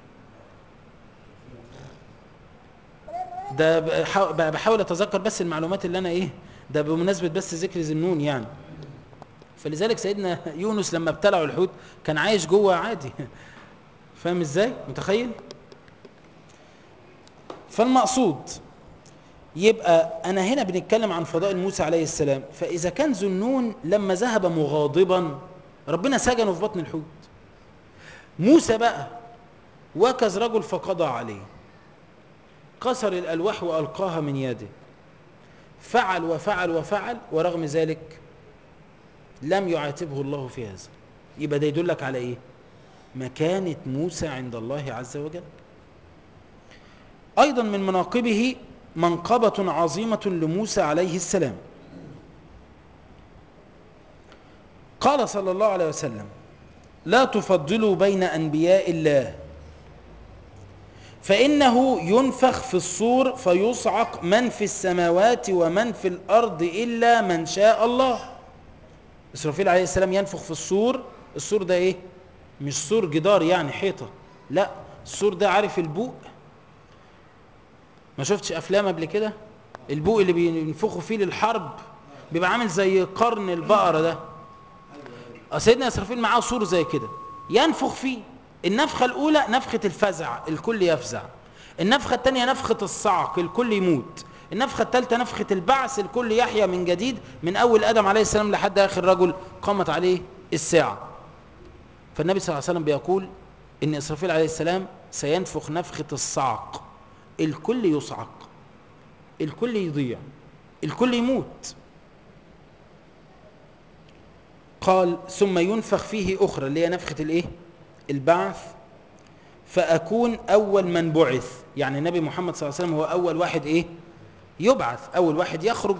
ده بحاول بحاول اتذكر بس المعلومات اللي انا ايه ده بمناسبه بس ذكر ذنون يعني فلذلك سيدنا يونس لما ابتلعوا الحوت كان عايش جوه عادي فاهم ازاي متخيل فالمقصود يبقى انا هنا بنتكلم عن فضائل موسى عليه السلام فاذا كان ذنون لما ذهب مغاضبا ربنا سجنه في بطن الحوت موسى بقى وكز رجل فقضى عليه كسر الألواح وألقاها من يده فعل وفعل وفعل ورغم ذلك لم يعاتبه الله في هذا يبقى ده يدلك على ايه مكانة موسى عند الله عز وجل أيضا من مناقبه منقبة عظيمة لموسى عليه السلام قال صلى الله عليه وسلم لا تفضلوا بين أنبياء الله فإنه ينفخ في الصور فيصعق من في السماوات ومن في الأرض إلا من شاء الله إسرافيل عليه السلام ينفخ في الصور الصور ده إيه؟ مش سور جدار يعني حيطة لا السور ده عارف البوق ما شفتش أفلام قبل كده البوق اللي بينفخوا فيه للحرب بيبقى عامل زي قرن البقرة ده سيدنا إسرافيل معاه سور زي كده ينفخ فيه النفخة الأولى نفخة الفزع الكل يفزع النفخة الثانية نفخة الصعق الكل يموت النفخة الثالثة نفخة البعث الكل يحيا من جديد من أول آدم عليه السلام لحد آخر رجل قامت عليه الساعة فالنبي صلى الله عليه وسلم بيقول إن إسرافيل عليه السلام سينفخ نفخة الصعق الكل يصعق الكل يضيع الكل يموت قال ثم ينفخ فيه أخرى اللي هي نفخة الإيه؟ البعث فأكون أول من بعث يعني النبي محمد صلى الله عليه وسلم هو أول واحد إيه يبعث أول واحد يخرج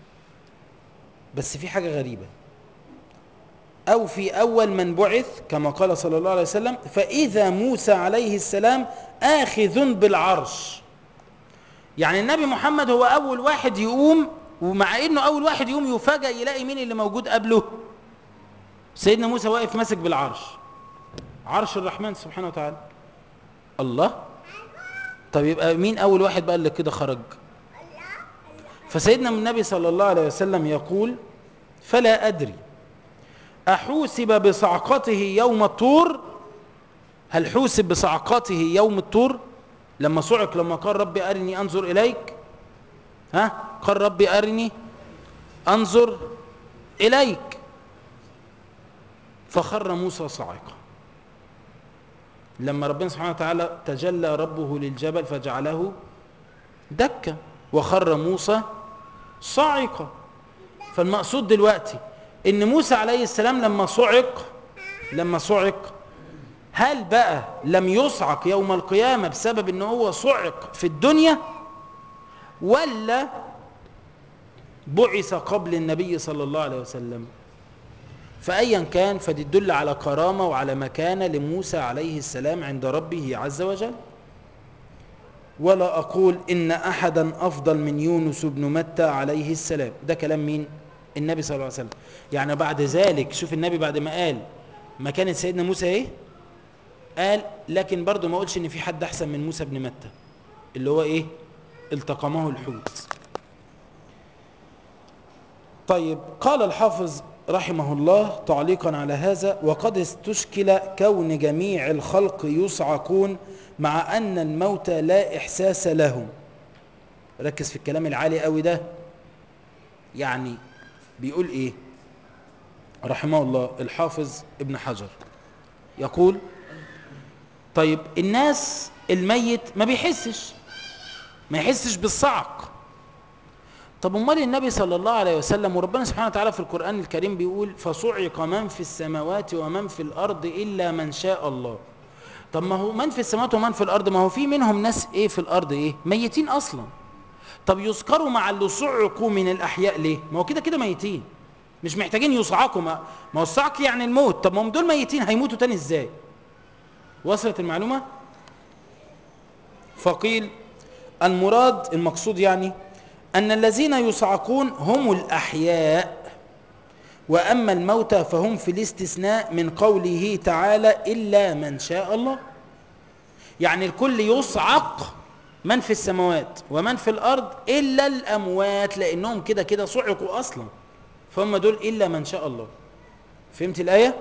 بس في حاجة غريبة أو في أول من بعث كما قال صلى الله عليه وسلم فإذا موسى عليه السلام آخذ بالعرش يعني النبي محمد هو أول واحد يقوم ومع إنه أول واحد يقوم يفاجأ يلاقي مين اللي موجود قبله سيدنا موسى واقف ماسك بالعرش عرش الرحمن سبحانه وتعالى الله طب يبقى مين اول واحد بقى اللي كده خرج فسيدنا النبي صلى الله عليه وسلم يقول فلا ادري احوسب بصعقته يوم الطور هل حوسب بصعقته يوم الطور لما صعق لما قال ربي ارني انظر اليك ها قال ربي ارني انظر اليك فخر موسى صاعقا لما ربنا سبحانه وتعالى تجلى ربه للجبل فجعله دكا وخر موسى صاعقا فالمقصود دلوقتي ان موسى عليه السلام لما صعق لما صعق هل بقى لم يصعق يوم القيامة بسبب ان هو صعق في الدنيا ولا بعث قبل النبي صلى الله عليه وسلم فأيا كان فدي تدل على كرامة وعلى مكانة لموسى عليه السلام عند ربه عز وجل ولا أقول إن أحدا أفضل من يونس بن متى عليه السلام ده كلام مين؟ النبي صلى الله عليه وسلم يعني بعد ذلك شوف النبي بعد ما قال مكانة سيدنا موسى ايه؟ قال لكن برضه ما قلش ان في حد احسن من موسى بن متى اللي هو ايه؟ التقمه الحوت طيب قال الحافظ رحمه الله تعليقا على هذا وقد استشكل كون جميع الخلق يصعقون مع أن الموت لا إحساس لهم ركز في الكلام العالي قوي ده يعني بيقول إيه رحمه الله الحافظ ابن حجر يقول طيب الناس الميت ما بيحسش ما يحسش بالصعق طب امال النبي صلى الله عليه وسلم وربنا سبحانه وتعالى في القرآن الكريم بيقول فصعق من في السماوات ومن في الأرض إلا من شاء الله طب ما هو من في السماوات ومن في الأرض ما هو في منهم ناس إيه في الأرض إيه ميتين أصلا طب يذكروا مع اللي صعقوا من الأحياء ليه ما هو كده كده ميتين مش محتاجين يصعقوا ما ما هو الصعق يعني الموت طب ما هم دول ميتين هيموتوا تاني ازاي وصلت المعلومه فقيل المراد المقصود يعني ان الذين يصعقون هم الاحياء واما الموتى فهم في الاستثناء من قوله تعالى الا من شاء الله يعني الكل يصعق من في السماوات ومن في الارض الا الاموات لانهم كده كده صعقوا اصلا فهم دول الا من شاء الله فهمت الايه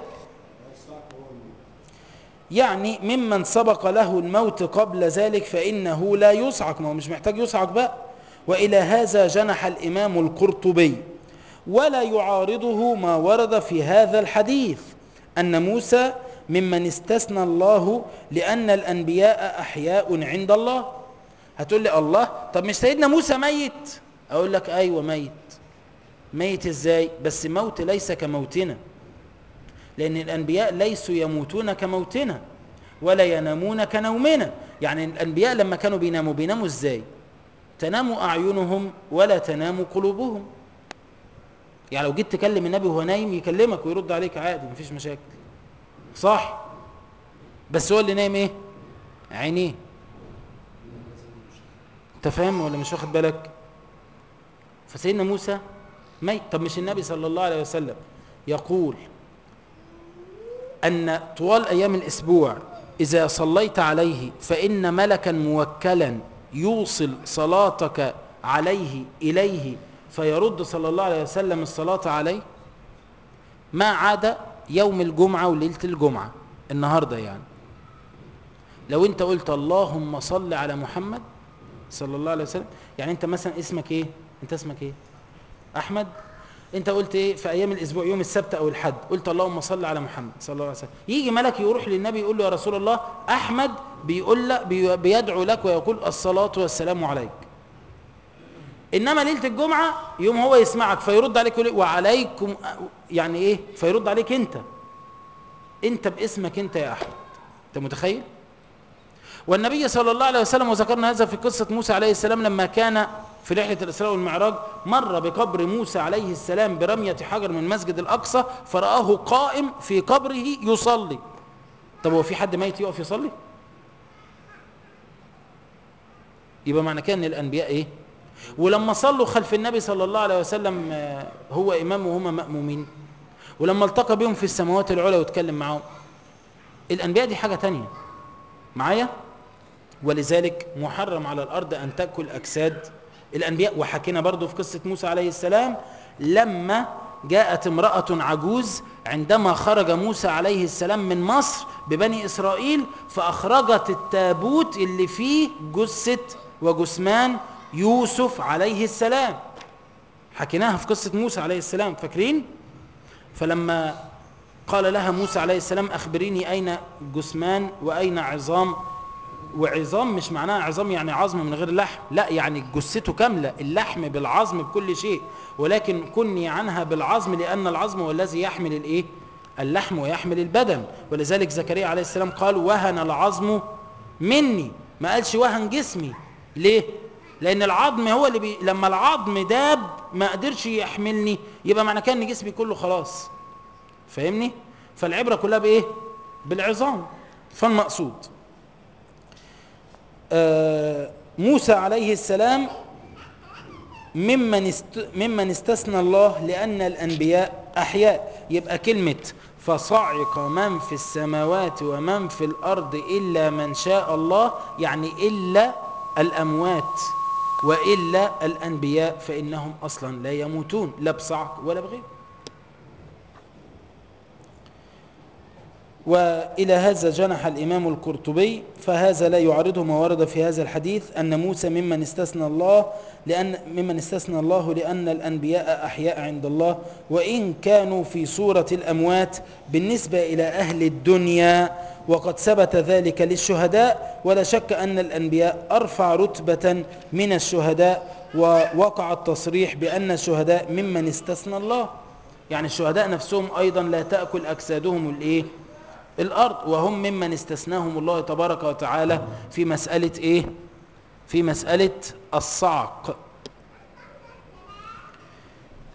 يعني ممن سبق له الموت قبل ذلك فانه لا يصعق ما هو مش محتاج يصعق بقى والى هذا جنح الامام القرطبي ولا يعارضه ما ورد في هذا الحديث ان موسى ممن استثنى الله لان الانبياء احياء عند الله هتقول لي الله طب مش سيدنا موسى ميت اقول لك ايوه ميت ميت ازاي بس موت ليس كموتنا لان الانبياء ليسوا يموتون كموتنا ولا ينامون كنومنا يعني الانبياء لما كانوا بيناموا بيناموا ازاي تنام اعينهم ولا تنام قلوبهم يعني لو جيت تكلم النبي وهو نايم يكلمك ويرد عليك عادي مفيش مشاكل صح بس هو اللي نايم ايه عينيه انت فاهم ولا مش واخد بالك فسيدنا موسى ميت طب مش النبي صلى الله عليه وسلم يقول ان طوال ايام الاسبوع اذا صليت عليه فان ملكا موكلا يوصل صلاتك عليه اليه فيرد صلى الله عليه وسلم الصلاه عليه ما عدا يوم الجمعه وليله الجمعه النهارده يعني لو انت قلت اللهم صل على محمد صلى الله عليه وسلم يعني انت مثلا اسمك ايه انت اسمك ايه احمد انت قلت ايه في ايام الاسبوع يوم السبت او الحد قلت اللهم صل على محمد صلى الله عليه وسلم يجي ملك يروح للنبي يقول له يا رسول الله احمد بيقول لك بي بيدعو لك ويقول الصلاه والسلام عليك انما ليله الجمعه يوم هو يسمعك فيرد عليك يقول وعليكم يعني ايه فيرد عليك انت انت باسمك انت يا احمد انت متخيل والنبي صلى الله عليه وسلم وذكرنا هذا في قصة موسى عليه السلام لما كان في رحلة الإسراء والمعراج مر بقبر موسى عليه السلام برمية حجر من مسجد الأقصى فرآه قائم في قبره يصلي طب هو في حد ميت يقف يصلي يبقى معنى كده ان الانبياء ايه ولما صلوا خلف النبي صلى الله عليه وسلم هو امام وهم مأمومين ولما التقى بهم في السماوات العلى واتكلم معاهم الانبياء دي حاجة تانية معايا ولذلك محرم على الأرض أن تأكل أجساد الأنبياء وحكينا برضو في قصة موسى عليه السلام لما جاءت امرأة عجوز عندما خرج موسى عليه السلام من مصر ببني إسرائيل فأخرجت التابوت اللي فيه جثة وجثمان يوسف عليه السلام حكيناها في قصة موسى عليه السلام فاكرين فلما قال لها موسى عليه السلام أخبريني أين جثمان وأين عظام وعظام مش معناها عظام يعني عظم من غير لحم لا يعني جثته كاملة اللحم بالعظم بكل شيء ولكن كني عنها بالعظم لأن العظم هو الذي يحمل الإيه اللحم ويحمل البدن ولذلك زكريا عليه السلام قال وهن العظم مني ما قالش وهن جسمي ليه لأن العظم هو اللي بي... لما العظم داب ما قدرش يحملني يبقى معنى كان جسمي كله خلاص فاهمني فالعبرة كلها بإيه بالعظام فالمقصود آه موسى عليه السلام ممن است ممن استثنى الله لأن الأنبياء أحياء يبقى كلمة فصعق من في السماوات ومن في الأرض إلا من شاء الله يعني إلا الأموات وإلا الأنبياء فإنهم أصلا لا يموتون لا بصعق ولا بغير وإلى هذا جنح الإمام القرطبي فهذا لا يعارضه ما ورد في هذا الحديث أن موسى ممن استثنى الله لأن ممن استثنى الله لأن الأنبياء أحياء عند الله وإن كانوا في صورة الأموات بالنسبة إلى أهل الدنيا وقد ثبت ذلك للشهداء ولا شك أن الأنبياء أرفع رتبة من الشهداء ووقع التصريح بأن الشهداء ممن استثنى الله يعني الشهداء نفسهم أيضا لا تأكل أجسادهم الإيه الأرض وهم ممن استثناهم الله تبارك وتعالى في مسألة إيه في مسألة الصعق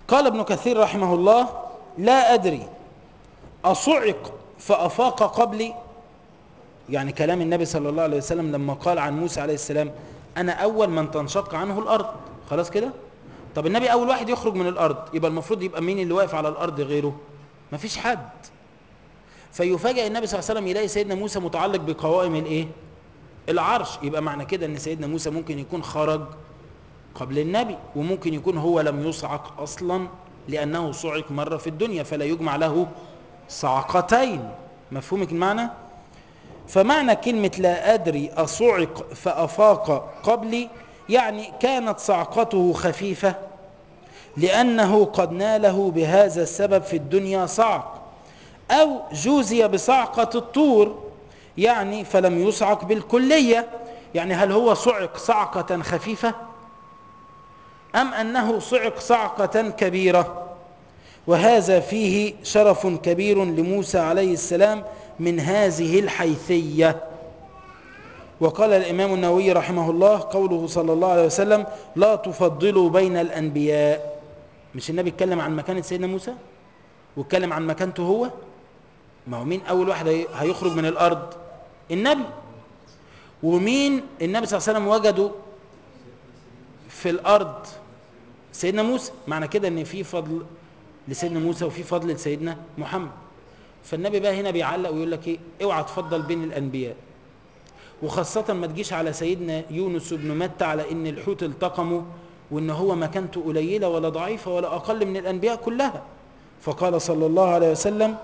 قال ابن كثير رحمه الله لا أدري أصعق فأفاق قبلي يعني كلام النبي صلى الله عليه وسلم لما قال عن موسى عليه السلام أنا أول من تنشق عنه الأرض خلاص كده طب النبي أول واحد يخرج من الأرض يبقى المفروض يبقى مين اللي واقف على الأرض غيره مفيش حد فيفاجئ النبي صلى الله عليه وسلم يلاقي سيدنا موسى متعلق بقوائم الايه العرش يبقى معنى كده ان سيدنا موسى ممكن يكون خرج قبل النبي وممكن يكون هو لم يصعق اصلا لانه صعق مره في الدنيا فلا يجمع له صعقتين مفهومك المعنى فمعنى كلمة لا أدري أصعق فأفاق قبلي يعني كانت صعقته خفيفة لأنه قد ناله بهذا السبب في الدنيا صعق أو جوزي بصعقة الطور يعني فلم يصعق بالكلية يعني هل هو صعق صعقة خفيفة أم أنه صعق صعقة كبيرة وهذا فيه شرف كبير لموسى عليه السلام من هذه الحيثية وقال الإمام النووي رحمه الله قوله صلى الله عليه وسلم لا تفضلوا بين الأنبياء مش النبي اتكلم عن مكانة سيدنا موسى واتكلم عن مكانته هو ما هو مين أول واحد هيخرج من الأرض النبي ومين النبي صلى الله عليه وسلم وجده في الأرض سيدنا موسى معنى كده ان في فضل لسيدنا موسى وفي فضل لسيدنا محمد فالنبي بقى هنا بيعلق ويقول لك ايه اوعى تفضل بين الانبياء وخاصة ما تجيش على سيدنا يونس بن متى على ان الحوت التقمه وان هو مكانته قليلة ولا ضعيفة ولا اقل من الانبياء كلها فقال صلى الله عليه وسلم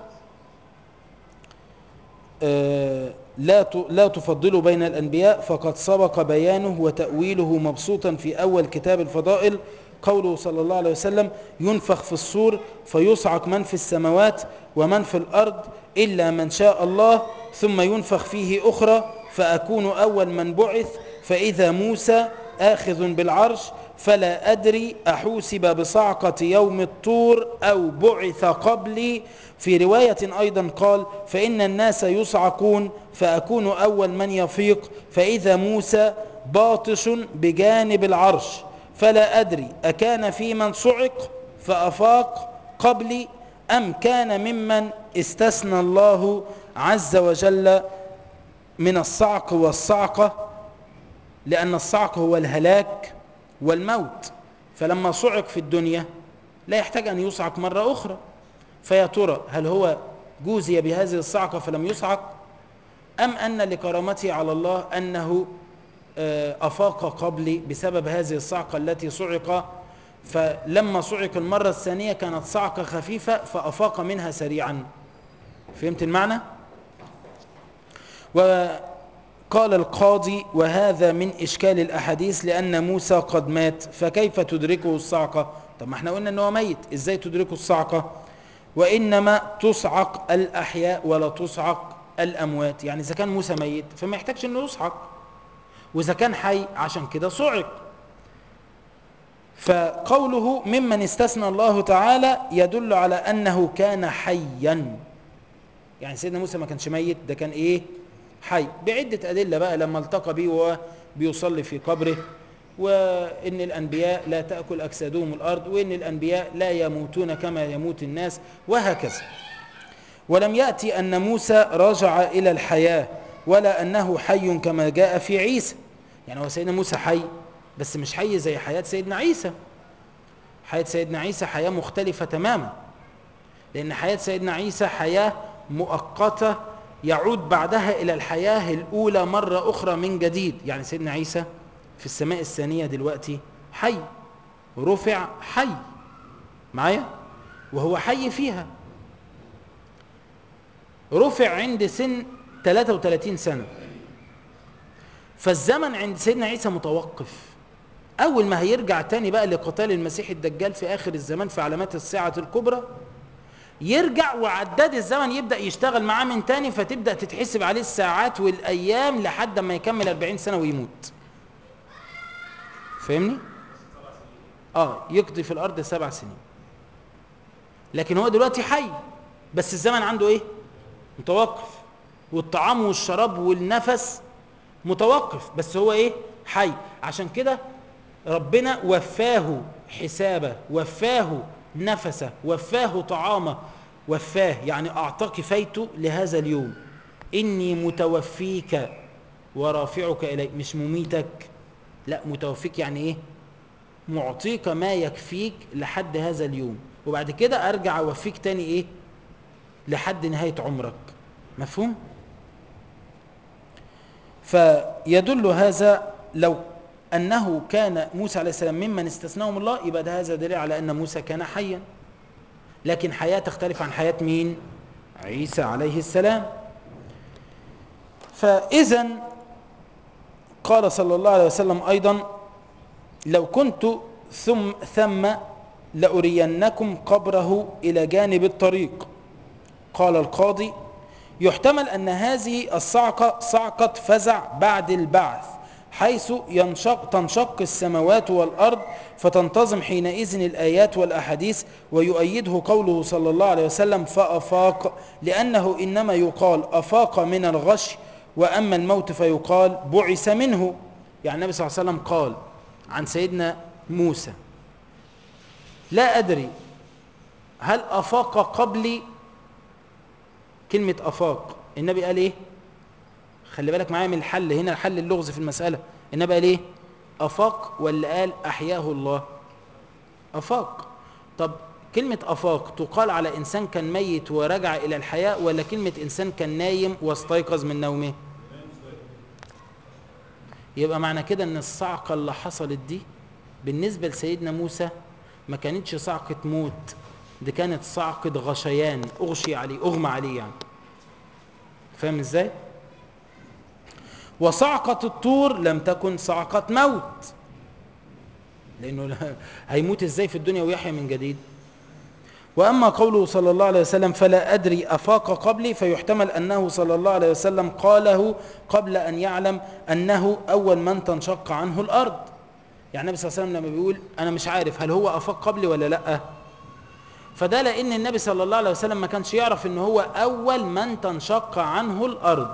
آه لا لا تفضلوا بين الانبياء فقد سبق بيانه وتأويله مبسوطا في اول كتاب الفضائل قوله صلى الله عليه وسلم ينفخ في الصور فيصعق من في السماوات ومن في الأرض إلا من شاء الله ثم ينفخ فيه أخرى فأكون أول من بعث فإذا موسى آخذ بالعرش فلا أدري أحوسب بصعقة يوم الطور أو بعث قبلي في رواية أيضا قال فإن الناس يصعقون فأكون أول من يفيق فإذا موسى باطش بجانب العرش فلا أدري أكان في من صعق فأفاق قبلي أم كان ممن استثنى الله عز وجل من الصعق والصعقة لأن الصعق هو الهلاك والموت فلما صعق في الدنيا لا يحتاج أن يصعق مرة أخرى فيا ترى هل هو جوزي بهذه الصعقة فلم يصعق أم أن لكرامته على الله أنه أفاق قبلي بسبب هذه الصعقة التي صعق فلما صعق المرة الثانية كانت صعقة خفيفة فأفاق منها سريعا فهمت المعنى؟ وقال القاضي وهذا من إشكال الأحاديث لأن موسى قد مات فكيف تدركه الصعقة؟ طب ما احنا قلنا أنه ميت إزاي تدركه الصعقة؟ وإنما تصعق الأحياء ولا تصعق الأموات يعني إذا كان موسى ميت فما يحتاجش أنه يصعق وإذا كان حي عشان كده صعق فقوله ممن استثنى الله تعالى يدل على أنه كان حيا يعني سيدنا موسى ما كانش ميت ده كان إيه حي بعدة أدلة بقى لما التقى به وهو بيصلي في قبره وإن الأنبياء لا تأكل أجسادهم الأرض وإن الأنبياء لا يموتون كما يموت الناس وهكذا ولم يأتي أن موسى رجع إلى الحياة ولا أنه حي كما جاء في عيسى يعني هو سيدنا موسى حي بس مش حي زي حياة سيدنا عيسى حياة سيدنا عيسى حياة مختلفة تماما لأن حياة سيدنا عيسى حياة مؤقتة يعود بعدها إلى الحياة الأولى مرة أخرى من جديد يعني سيدنا عيسى في السماء الثانية دلوقتي حي رفع حي معايا وهو حي فيها رفع عند سن 33 سنة فالزمن عند سيدنا عيسى متوقف أول ما هيرجع تاني بقى لقتال المسيح الدجال في آخر الزمان في علامات الساعة الكبرى يرجع وعداد الزمن يبدأ يشتغل معاه من تاني فتبدأ تتحسب عليه الساعات والأيام لحد ما يكمل 40 سنة ويموت فاهمني؟ اه يقضي في الأرض سبع سنين لكن هو دلوقتي حي بس الزمن عنده ايه؟ متوقف والطعام والشراب والنفس متوقف بس هو ايه حي عشان كده ربنا وفاه حسابه وفاه نفس وفاه طعامه وفاه يعني أعطاه كفايته لهذا اليوم إني متوفيك ورافعك إلي مش مميتك لا متوفيك يعني إيه معطيك ما يكفيك لحد هذا اليوم وبعد كده أرجع أوفيك تاني إيه لحد نهاية عمرك مفهوم فيدل هذا لو أنه كان موسى عليه السلام ممن استثناهم الله يبقى ده هذا دليل على أن موسى كان حيا لكن حياة تختلف عن حياة مين عيسى عليه السلام فإذا قال صلى الله عليه وسلم أيضا لو كنت ثم ثم لأرينكم قبره إلى جانب الطريق قال القاضي يحتمل أن هذه الصعقة صعقة فزع بعد البعث حيث ينشق تنشق السماوات والأرض فتنتظم حينئذ الآيات والأحاديث ويؤيده قوله صلى الله عليه وسلم فأفاق لأنه إنما يقال أفاق من الغش وأما الموت فيقال بعث منه يعني النبي صلى الله عليه وسلم قال عن سيدنا موسى لا أدري هل أفاق قبلي كلمة أفاق النبي قال إيه خلي بالك معايا من الحل هنا الحل اللغز في المسألة النبي قال إيه أفاق ولا قال أحياه الله أفاق طب كلمة أفاق تقال على إنسان كان ميت ورجع إلى الحياة ولا كلمة إنسان كان نايم واستيقظ من نومه يبقى معنى كده ان الصعقة اللي حصلت دي بالنسبة لسيدنا موسى ما كانتش صعقة موت دي كانت صعقة غشيان اغشي عليه اغمى عليه يعني فاهم ازاي وصعقة الطور لم تكن صعقة موت لانه هيموت ازاي في الدنيا ويحيى من جديد وأما قوله صلى الله عليه وسلم فلا أدري أفاق قبلي فيحتمل أنه صلى الله عليه وسلم قاله قبل أن يعلم أنه أول من تنشق عنه الأرض يعني النبي صلى الله عليه وسلم لما بيقول أنا مش عارف هل هو أفاق قبلي ولا لأ فده لأن النبي صلى الله عليه وسلم ما كانش يعرف أنه هو أول من تنشق عنه الأرض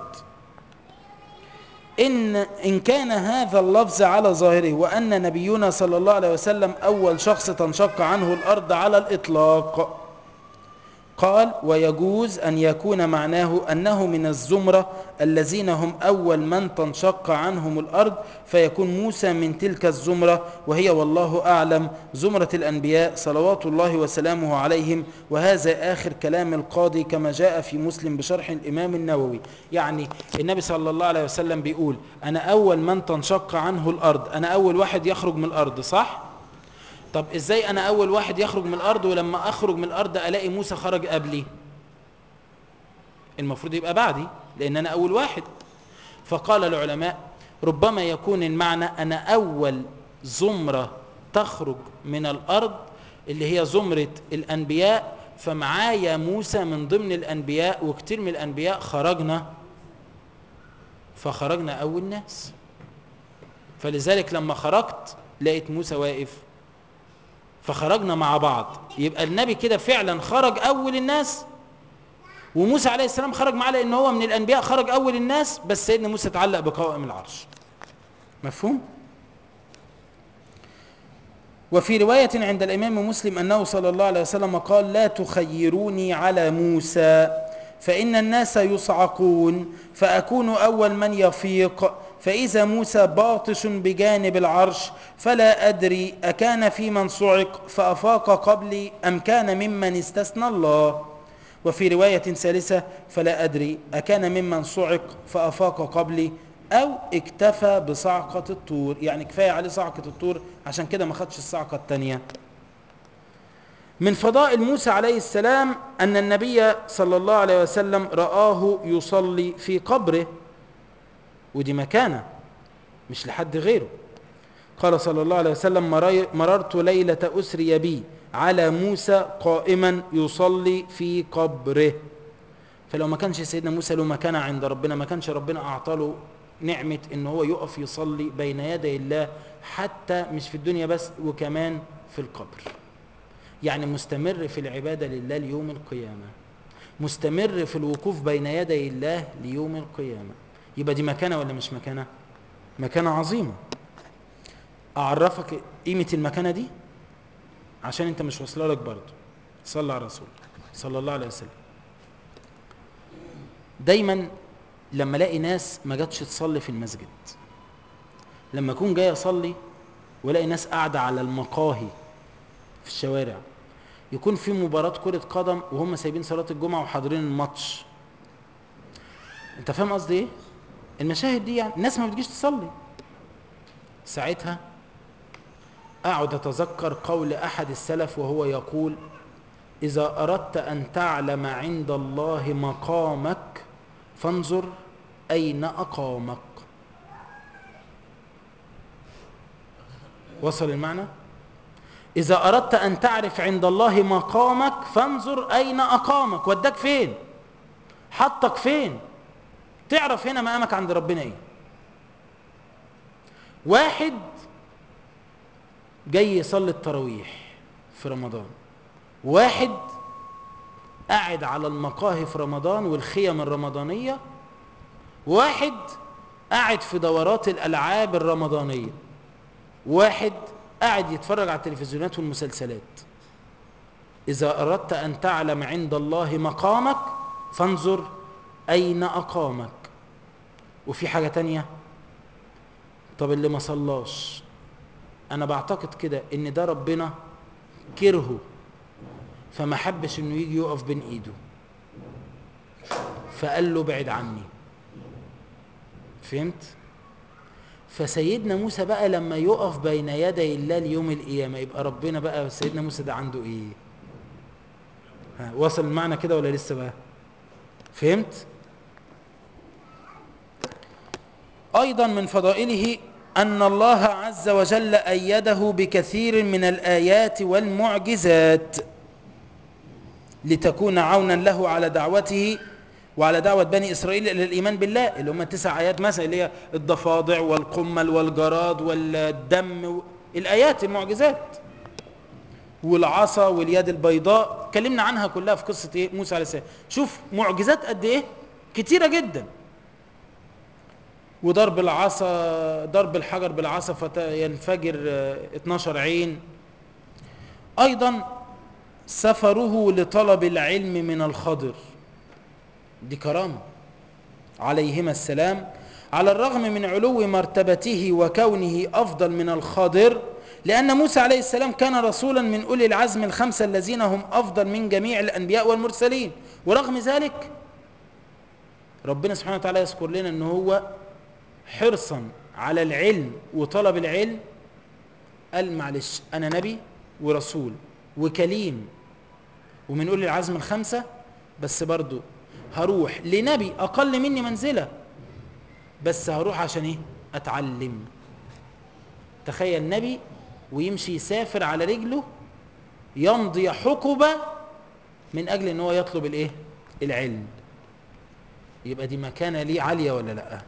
إن, إن كان هذا اللفظ على ظاهره وأن نبينا صلى الله عليه وسلم أول شخص تنشق عنه الأرض على الإطلاق قال ويجوز أن يكون معناه أنه من الزمرة الذين هم أول من تنشق عنهم الأرض فيكون موسى من تلك الزمرة وهي والله أعلم زمرة الأنبياء صلوات الله وسلامه عليهم وهذا آخر كلام القاضي كما جاء في مسلم بشرح الإمام النووي يعني النبي صلى الله عليه وسلم بيقول أنا أول من تنشق عنه الأرض أنا أول واحد يخرج من الأرض صح؟ طب ازاي انا اول واحد يخرج من الارض ولما اخرج من الارض الاقي موسى خرج قبلي المفروض يبقى بعدي لان انا اول واحد فقال العلماء ربما يكون المعنى انا اول زمرة تخرج من الارض اللي هي زمرة الانبياء فمعايا موسى من ضمن الانبياء وكتير من الانبياء خرجنا فخرجنا اول ناس فلذلك لما خرجت لقيت موسى واقف فخرجنا مع بعض يبقى النبي كده فعلا خرج اول الناس وموسى عليه السلام خرج معاه لان هو من الانبياء خرج اول الناس بس سيدنا موسى اتعلق بقوائم العرش مفهوم وفي رواية عند الإمام مسلم أنه صلى الله عليه وسلم قال لا تخيروني على موسى فإن الناس يصعقون فأكون أول من يفيق فإذا موسى باطش بجانب العرش فلا أدري أكان في من صعق فأفاق قبلي أم كان ممن استثنى الله وفي رواية ثالثة فلا أدري أكان ممن صعق فأفاق قبلي أو اكتفى بصعقة الطور يعني كفاية عليه صعقة الطور عشان كده ما خدش الصعقة التانية من فضائل موسى عليه السلام أن النبي صلى الله عليه وسلم رآه يصلي في قبره ودي مكانة مش لحد غيره قال صلى الله عليه وسلم مررت ليلة أسري بي على موسى قائما يصلي في قبره فلو ما كانش سيدنا موسى له مكانة عند ربنا ما كانش ربنا أعطاله نعمة ان هو يقف يصلي بين يدي الله حتى مش في الدنيا بس وكمان في القبر يعني مستمر في العبادة لله ليوم القيامة مستمر في الوقوف بين يدي الله ليوم القيامة يبقى دي مكانة ولا مش مكانة مكانة عظيمة أعرفك قيمة المكانة دي عشان انت مش واصله لك برضه صلى على الرسول صلى الله عليه وسلم دايما لما الاقي ناس ما جاتش تصلي في المسجد لما اكون جاي اصلي والاقي ناس قاعده على المقاهي في الشوارع يكون في مباراه كره قدم وهم سايبين صلاه الجمعه وحاضرين الماتش انت فاهم قصدي ايه المشاهد دي يعني الناس ما بتجيش تصلي ساعتها اقعد اتذكر قول احد السلف وهو يقول اذا اردت ان تعلم عند الله مقامك فانظر اين اقامك وصل المعنى اذا اردت ان تعرف عند الله مقامك فانظر اين اقامك وداك فين حطك فين تعرف هنا مقامك عند ربنا ايه واحد جاي يصلي التراويح في رمضان واحد قاعد على المقاهي في رمضان والخيم الرمضانية واحد قاعد في دورات الألعاب الرمضانية واحد قاعد يتفرج على التلفزيونات والمسلسلات إذا أردت أن تعلم عند الله مقامك فانظر أين أقامك وفي حاجة تانية طب اللي ما صلاش أنا بعتقد كده إن ده ربنا كرهه فما حبش إنه يجي يقف بين إيده فقال له بعد عني فهمت؟ فسيدنا موسى بقى لما يقف بين يدي الله ليوم القيامة يبقى ربنا بقى سيدنا موسى ده عنده ايه ها وصل المعنى كده ولا لسه بقى فهمت ايضا من فضائله ان الله عز وجل ايده بكثير من الايات والمعجزات لتكون عونا له على دعوته وعلى دعوة بني إسرائيل إلى الإيمان بالله اللي هم التسع آيات مثلا اللي هي الضفادع والقمل والجراد والدم الآيات المعجزات والعصا واليد البيضاء اتكلمنا عنها كلها في قصة إيه موسى عليه السلام شوف معجزات قد إيه كتيرة جدا وضرب العصا ضرب الحجر بالعصا فينفجر 12 عين أيضا سفره لطلب العلم من الخضر دي كرامة عليهما السلام على الرغم من علو مرتبته وكونه أفضل من الخضر لأن موسى عليه السلام كان رسولا من أولي العزم الخمسة الذين هم أفضل من جميع الأنبياء والمرسلين ورغم ذلك ربنا سبحانه وتعالى يذكر لنا أنه هو حرصا على العلم وطلب العلم قال معلش أنا نبي ورسول وكليم ومن أولي العزم الخمسة بس برضو هروح لنبي اقل مني منزله بس هروح عشان ايه اتعلم تخيل نبي ويمشي يسافر على رجله يمضي حقبه من اجل ان هو يطلب الايه العلم يبقى دي مكانه ليه عاليه ولا لا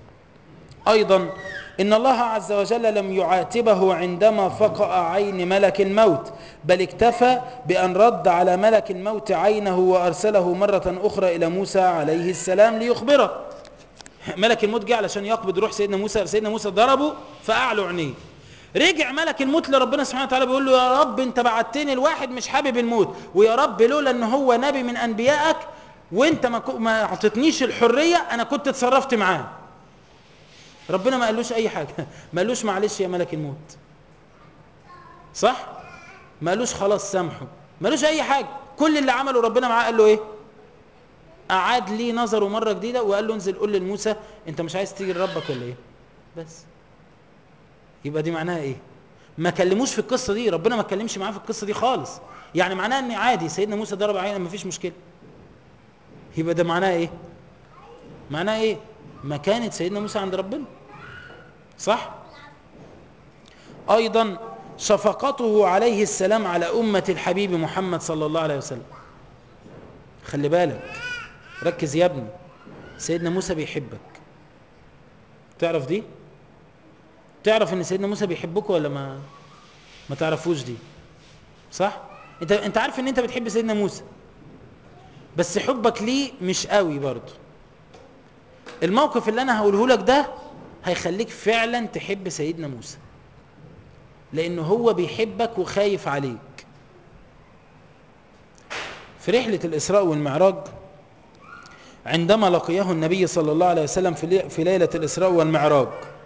ايضا ان الله عز وجل لم يعاتبه عندما فقأ عين ملك الموت بل اكتفى بأن رد على ملك الموت عينه وأرسله مرة أخرى إلى موسى عليه السلام ليخبره ملك الموت جه علشان يقبض روح سيدنا موسى سيدنا موسى ضربه فأعلى عينيه رجع ملك الموت لربنا سبحانه وتعالى بيقول له يا رب انت بعتني الواحد مش حابب الموت ويا رب لولا ان هو نبي من انبيائك وانت ما ما اعطتنيش الحريه انا كنت اتصرفت معاه ربنا ما قالوش اي حاجه ما قالوش معلش يا ملك الموت صح ما قالوش خلاص سامحه ما قالوش اي حاجه كل اللي عمله ربنا معاه قال له ايه اعاد لي نظره مره جديده وقال له انزل قول لموسى انت مش عايز تيجي لربك ولا ايه بس يبقى دي معناها ايه ما كلموش في القصه دي ربنا ما اتكلمش معاه في القصه دي خالص يعني معناها ان عادي سيدنا موسى ضرب عينه ما فيش مشكله يبقى ده معناها ايه معناها ايه مكانه سيدنا موسى عند ربنا صح ايضا شفقته عليه السلام على امه الحبيب محمد صلى الله عليه وسلم خلي بالك ركز يا ابني سيدنا موسى بيحبك تعرف دي تعرف ان سيدنا موسى بيحبك ولا ما ما تعرفوش دي صح انت انت عارف ان انت بتحب سيدنا موسى بس حبك ليه مش قوي برضه الموقف اللي انا هقوله لك ده هيخليك فعلا تحب سيدنا موسى لانه هو بيحبك وخايف عليك في رحلة الإسراء والمعراج عندما لقيه النبي صلى الله عليه وسلم في لي- في ليلة الإسراء والمعراج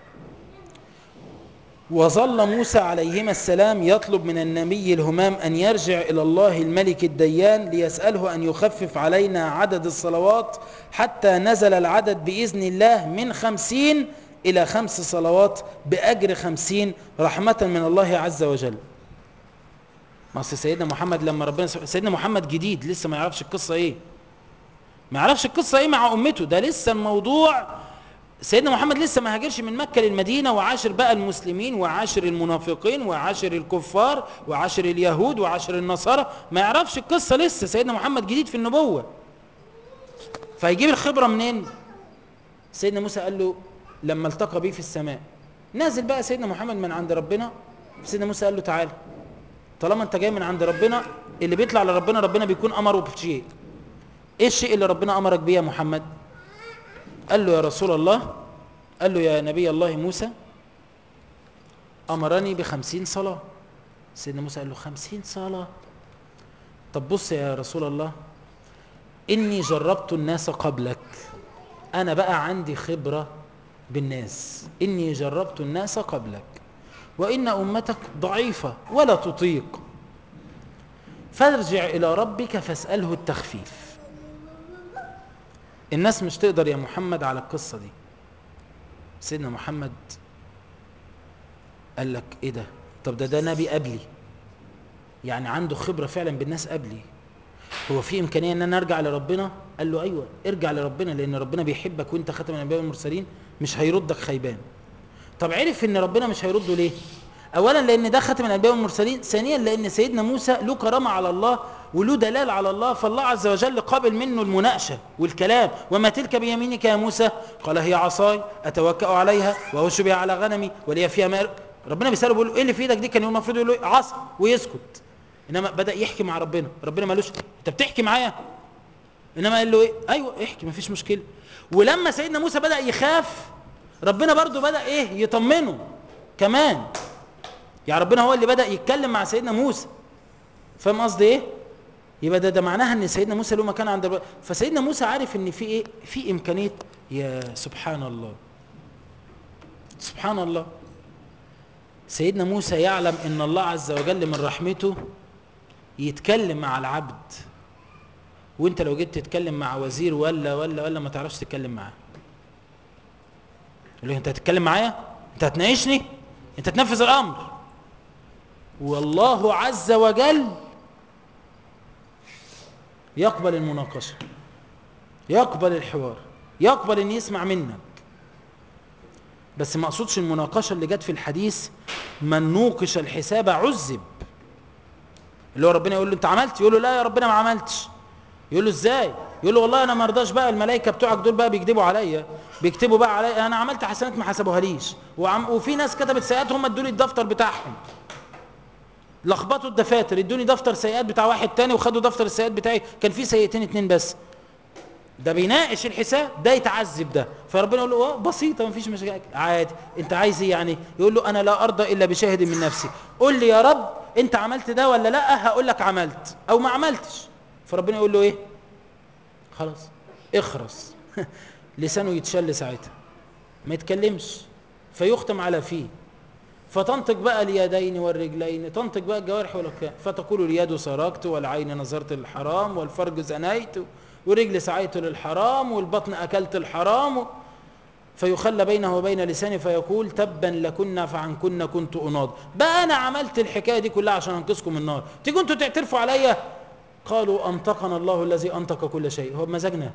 وظل موسى عليهما السلام يطلب من النبي الهمام أن يرجع إلى الله الملك الديان ليسأله أن يخفف علينا عدد الصلوات حتى نزل العدد بإذن الله من خمسين إلى خمس صلوات بأجر خمسين رحمة من الله عز وجل ما أصل سيدنا محمد لما ربنا سيدنا محمد جديد لسه ما يعرفش القصة إيه ما يعرفش القصة إيه مع أمته ده لسه الموضوع سيدنا محمد لسه ما هاجرش من مكة للمدينة وعاشر بقى المسلمين وعاشر المنافقين وعاشر الكفار وعاشر اليهود وعاشر النصارى ما يعرفش القصة لسه سيدنا محمد جديد في النبوة فهيجيب الخبرة منين سيدنا موسى قال له لما التقى بيه في السماء نازل بقى سيدنا محمد من عند ربنا سيدنا موسى قال له تعالى طالما انت جاي من عند ربنا اللي بيطلع لربنا ربنا بيكون امره بشيء ايه الشيء اللي ربنا امرك بيه يا محمد قال له يا رسول الله قال له يا نبي الله موسى أمرني بخمسين صلاة سيدنا موسى قال له خمسين صلاة طب بص يا رسول الله إني جربت الناس قبلك أنا بقى عندي خبرة بالناس إني جربت الناس قبلك وإن أمتك ضعيفة ولا تطيق فارجع إلى ربك فاسأله التخفيف الناس مش تقدر يا محمد على القصة دي سيدنا محمد قال لك ايه ده طب ده ده نبي قبلي يعني عنده خبرة فعلا بالناس قبلي هو في امكانية ان انا ارجع لربنا قال له ايوه ارجع لربنا لان ربنا بيحبك وانت خاتم الانبياء والمرسلين مش هيردك خيبان طب عرف ان ربنا مش هيرده ليه اولا لان ده خاتم الانبياء والمرسلين ثانيا لان سيدنا موسى له كرامه على الله وله دلال على الله فالله عز وجل قابل منه المناقشه والكلام وما تلك بيمينك يا موسى قال هي عصاي اتوكا عليها واهش بها على غنمي ولي فيها ماء ربنا بيساله بيقول له ايه اللي في ايدك دي كان المفروض يقول له عصا ويسكت انما بدا يحكي مع ربنا ربنا مالوش انت بتحكي معايا انما قال له ايه ايوه احكي مفيش مشكله ولما سيدنا موسى بدا يخاف ربنا برضو بدا ايه يطمنه كمان يعني ربنا هو اللي بدا يتكلم مع سيدنا موسى فاهم قصدي ايه يبقى ده ده معناها ان سيدنا موسى له مكان عند ربنا فسيدنا موسى عارف ان في ايه في امكانيه يا سبحان الله سبحان الله سيدنا موسى يعلم ان الله عز وجل من رحمته يتكلم مع العبد وانت لو جيت تتكلم مع وزير ولا ولا ولا ما تعرفش تتكلم معاه يقول له انت هتتكلم معايا انت هتناقشني انت تنفذ الامر والله عز وجل يقبل المناقشه يقبل الحوار يقبل ان يسمع منك بس ما اقصدش المناقشه اللي جت في الحديث من نوقش الحساب عذب اللي هو ربنا يقول له انت عملت يقول له لا يا ربنا ما عملتش يقول له ازاي يقول له والله انا ما رضاش بقى الملائكه بتوعك دول بقى بيكذبوا عليا بيكتبوا بقى عليا انا عملت حسنات ما حسبوهاليش وعم وفي ناس كتبت سيئات هم ادوا لي الدفتر بتاعهم لخبطوا الدفاتر ادوني دفتر سيئات بتاع واحد تاني وخدوا دفتر السيئات بتاعي كان في سيئتين اتنين بس ده بيناقش الحساب ده يتعذب ده فربنا يقول له اه بسيطه مفيش مشاكل عادي انت عايز ايه يعني يقول له انا لا ارضى الا بشاهد من نفسي قول لي يا رب انت عملت ده ولا لا هقول لك عملت او ما عملتش فربنا يقول له ايه خلاص اخرس لسانه يتشل ساعتها ما يتكلمش فيختم على فيه فتنطق بقى اليدين والرجلين تنطق بقى الجوارح والأكفان فتقول اليد سرقت والعين نظرت للحرام والفرج زنيت ورجل سعيت للحرام والبطن أكلت الحرام فيخلى بينه وبين لسانه فيقول تبا لكنا فعنكن كنت أناض بقى أنا عملت الحكاية دي كلها عشان أنقذكم من النار تيجوا أنتوا تعترفوا عليا قالوا أنطقنا الله الذي أنطق كل شيء هو بمزاجنا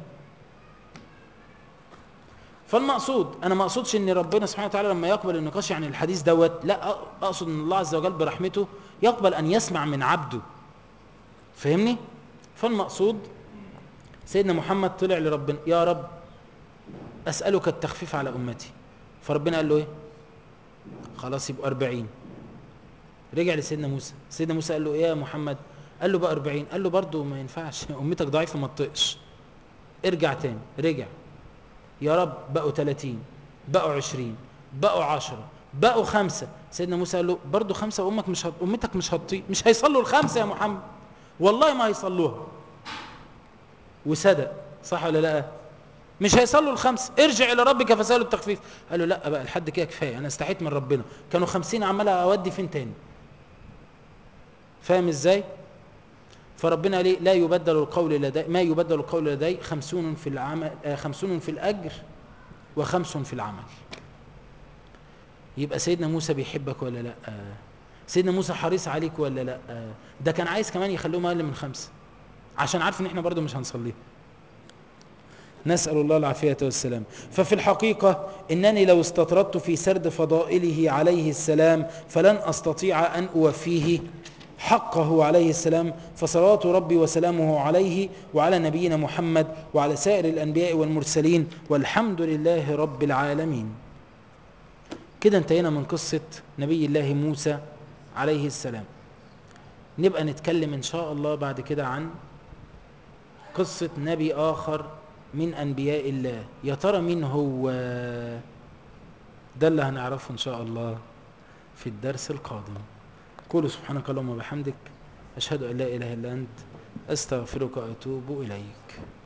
فالمقصود انا ما اقصدش ان ربنا سبحانه وتعالى لما يقبل النقاش يعني الحديث دوت لا اقصد ان الله عز وجل برحمته يقبل ان يسمع من عبده فاهمني فالمقصود سيدنا محمد طلع لربنا يا رب اسالك التخفيف على امتي فربنا قال له ايه خلاص يبقوا 40 رجع لسيدنا موسى سيدنا موسى قال له ايه يا محمد قال له بقى 40 قال له برضه ما ينفعش امتك ضعيفه ما تطقش ارجع تاني رجع يا رب بقوا 30 بقوا 20 بقوا 10 بقوا خمسة سيدنا موسى قال له برضه خمسة وأمك مش هت... أمتك مش هتطيق مش هيصلوا الخمسة يا محمد والله ما هيصلوها وصدق صح ولا لا مش هيصلوا الخمس ارجع الى ربك فسأله التخفيف قال له لا بقى لحد كده كفايه انا استحيت من ربنا كانوا خمسين عمال اودي فين تاني فاهم ازاي فربنا قال إيه؟ لا يبدل القول لدي ما يبدل القول لدي خمسون في العمل آه، خمسون في الاجر وخمس في العمل يبقى سيدنا موسى بيحبك ولا لا سيدنا موسى حريص عليك ولا لا ده كان عايز كمان يخلوهم اقل من خمسه عشان عارف ان احنا برضو مش هنصليه نسأل الله العافية والسلام ففي الحقيقة إنني لو استطردت في سرد فضائله عليه السلام فلن أستطيع أن أوفيه حقه عليه السلام فصلوات ربي وسلامه عليه وعلى نبينا محمد وعلى سائر الأنبياء والمرسلين والحمد لله رب العالمين كده انتهينا من قصة نبي الله موسى عليه السلام نبقى نتكلم إن شاء الله بعد كده عن قصة نبي آخر من أنبياء الله يا ترى مين هو ده اللي هنعرفه إن شاء الله في الدرس القادم قولوا سبحانك اللهم وبحمدك أشهد أن لا إله إلا أنت أستغفرك وأتوب إليك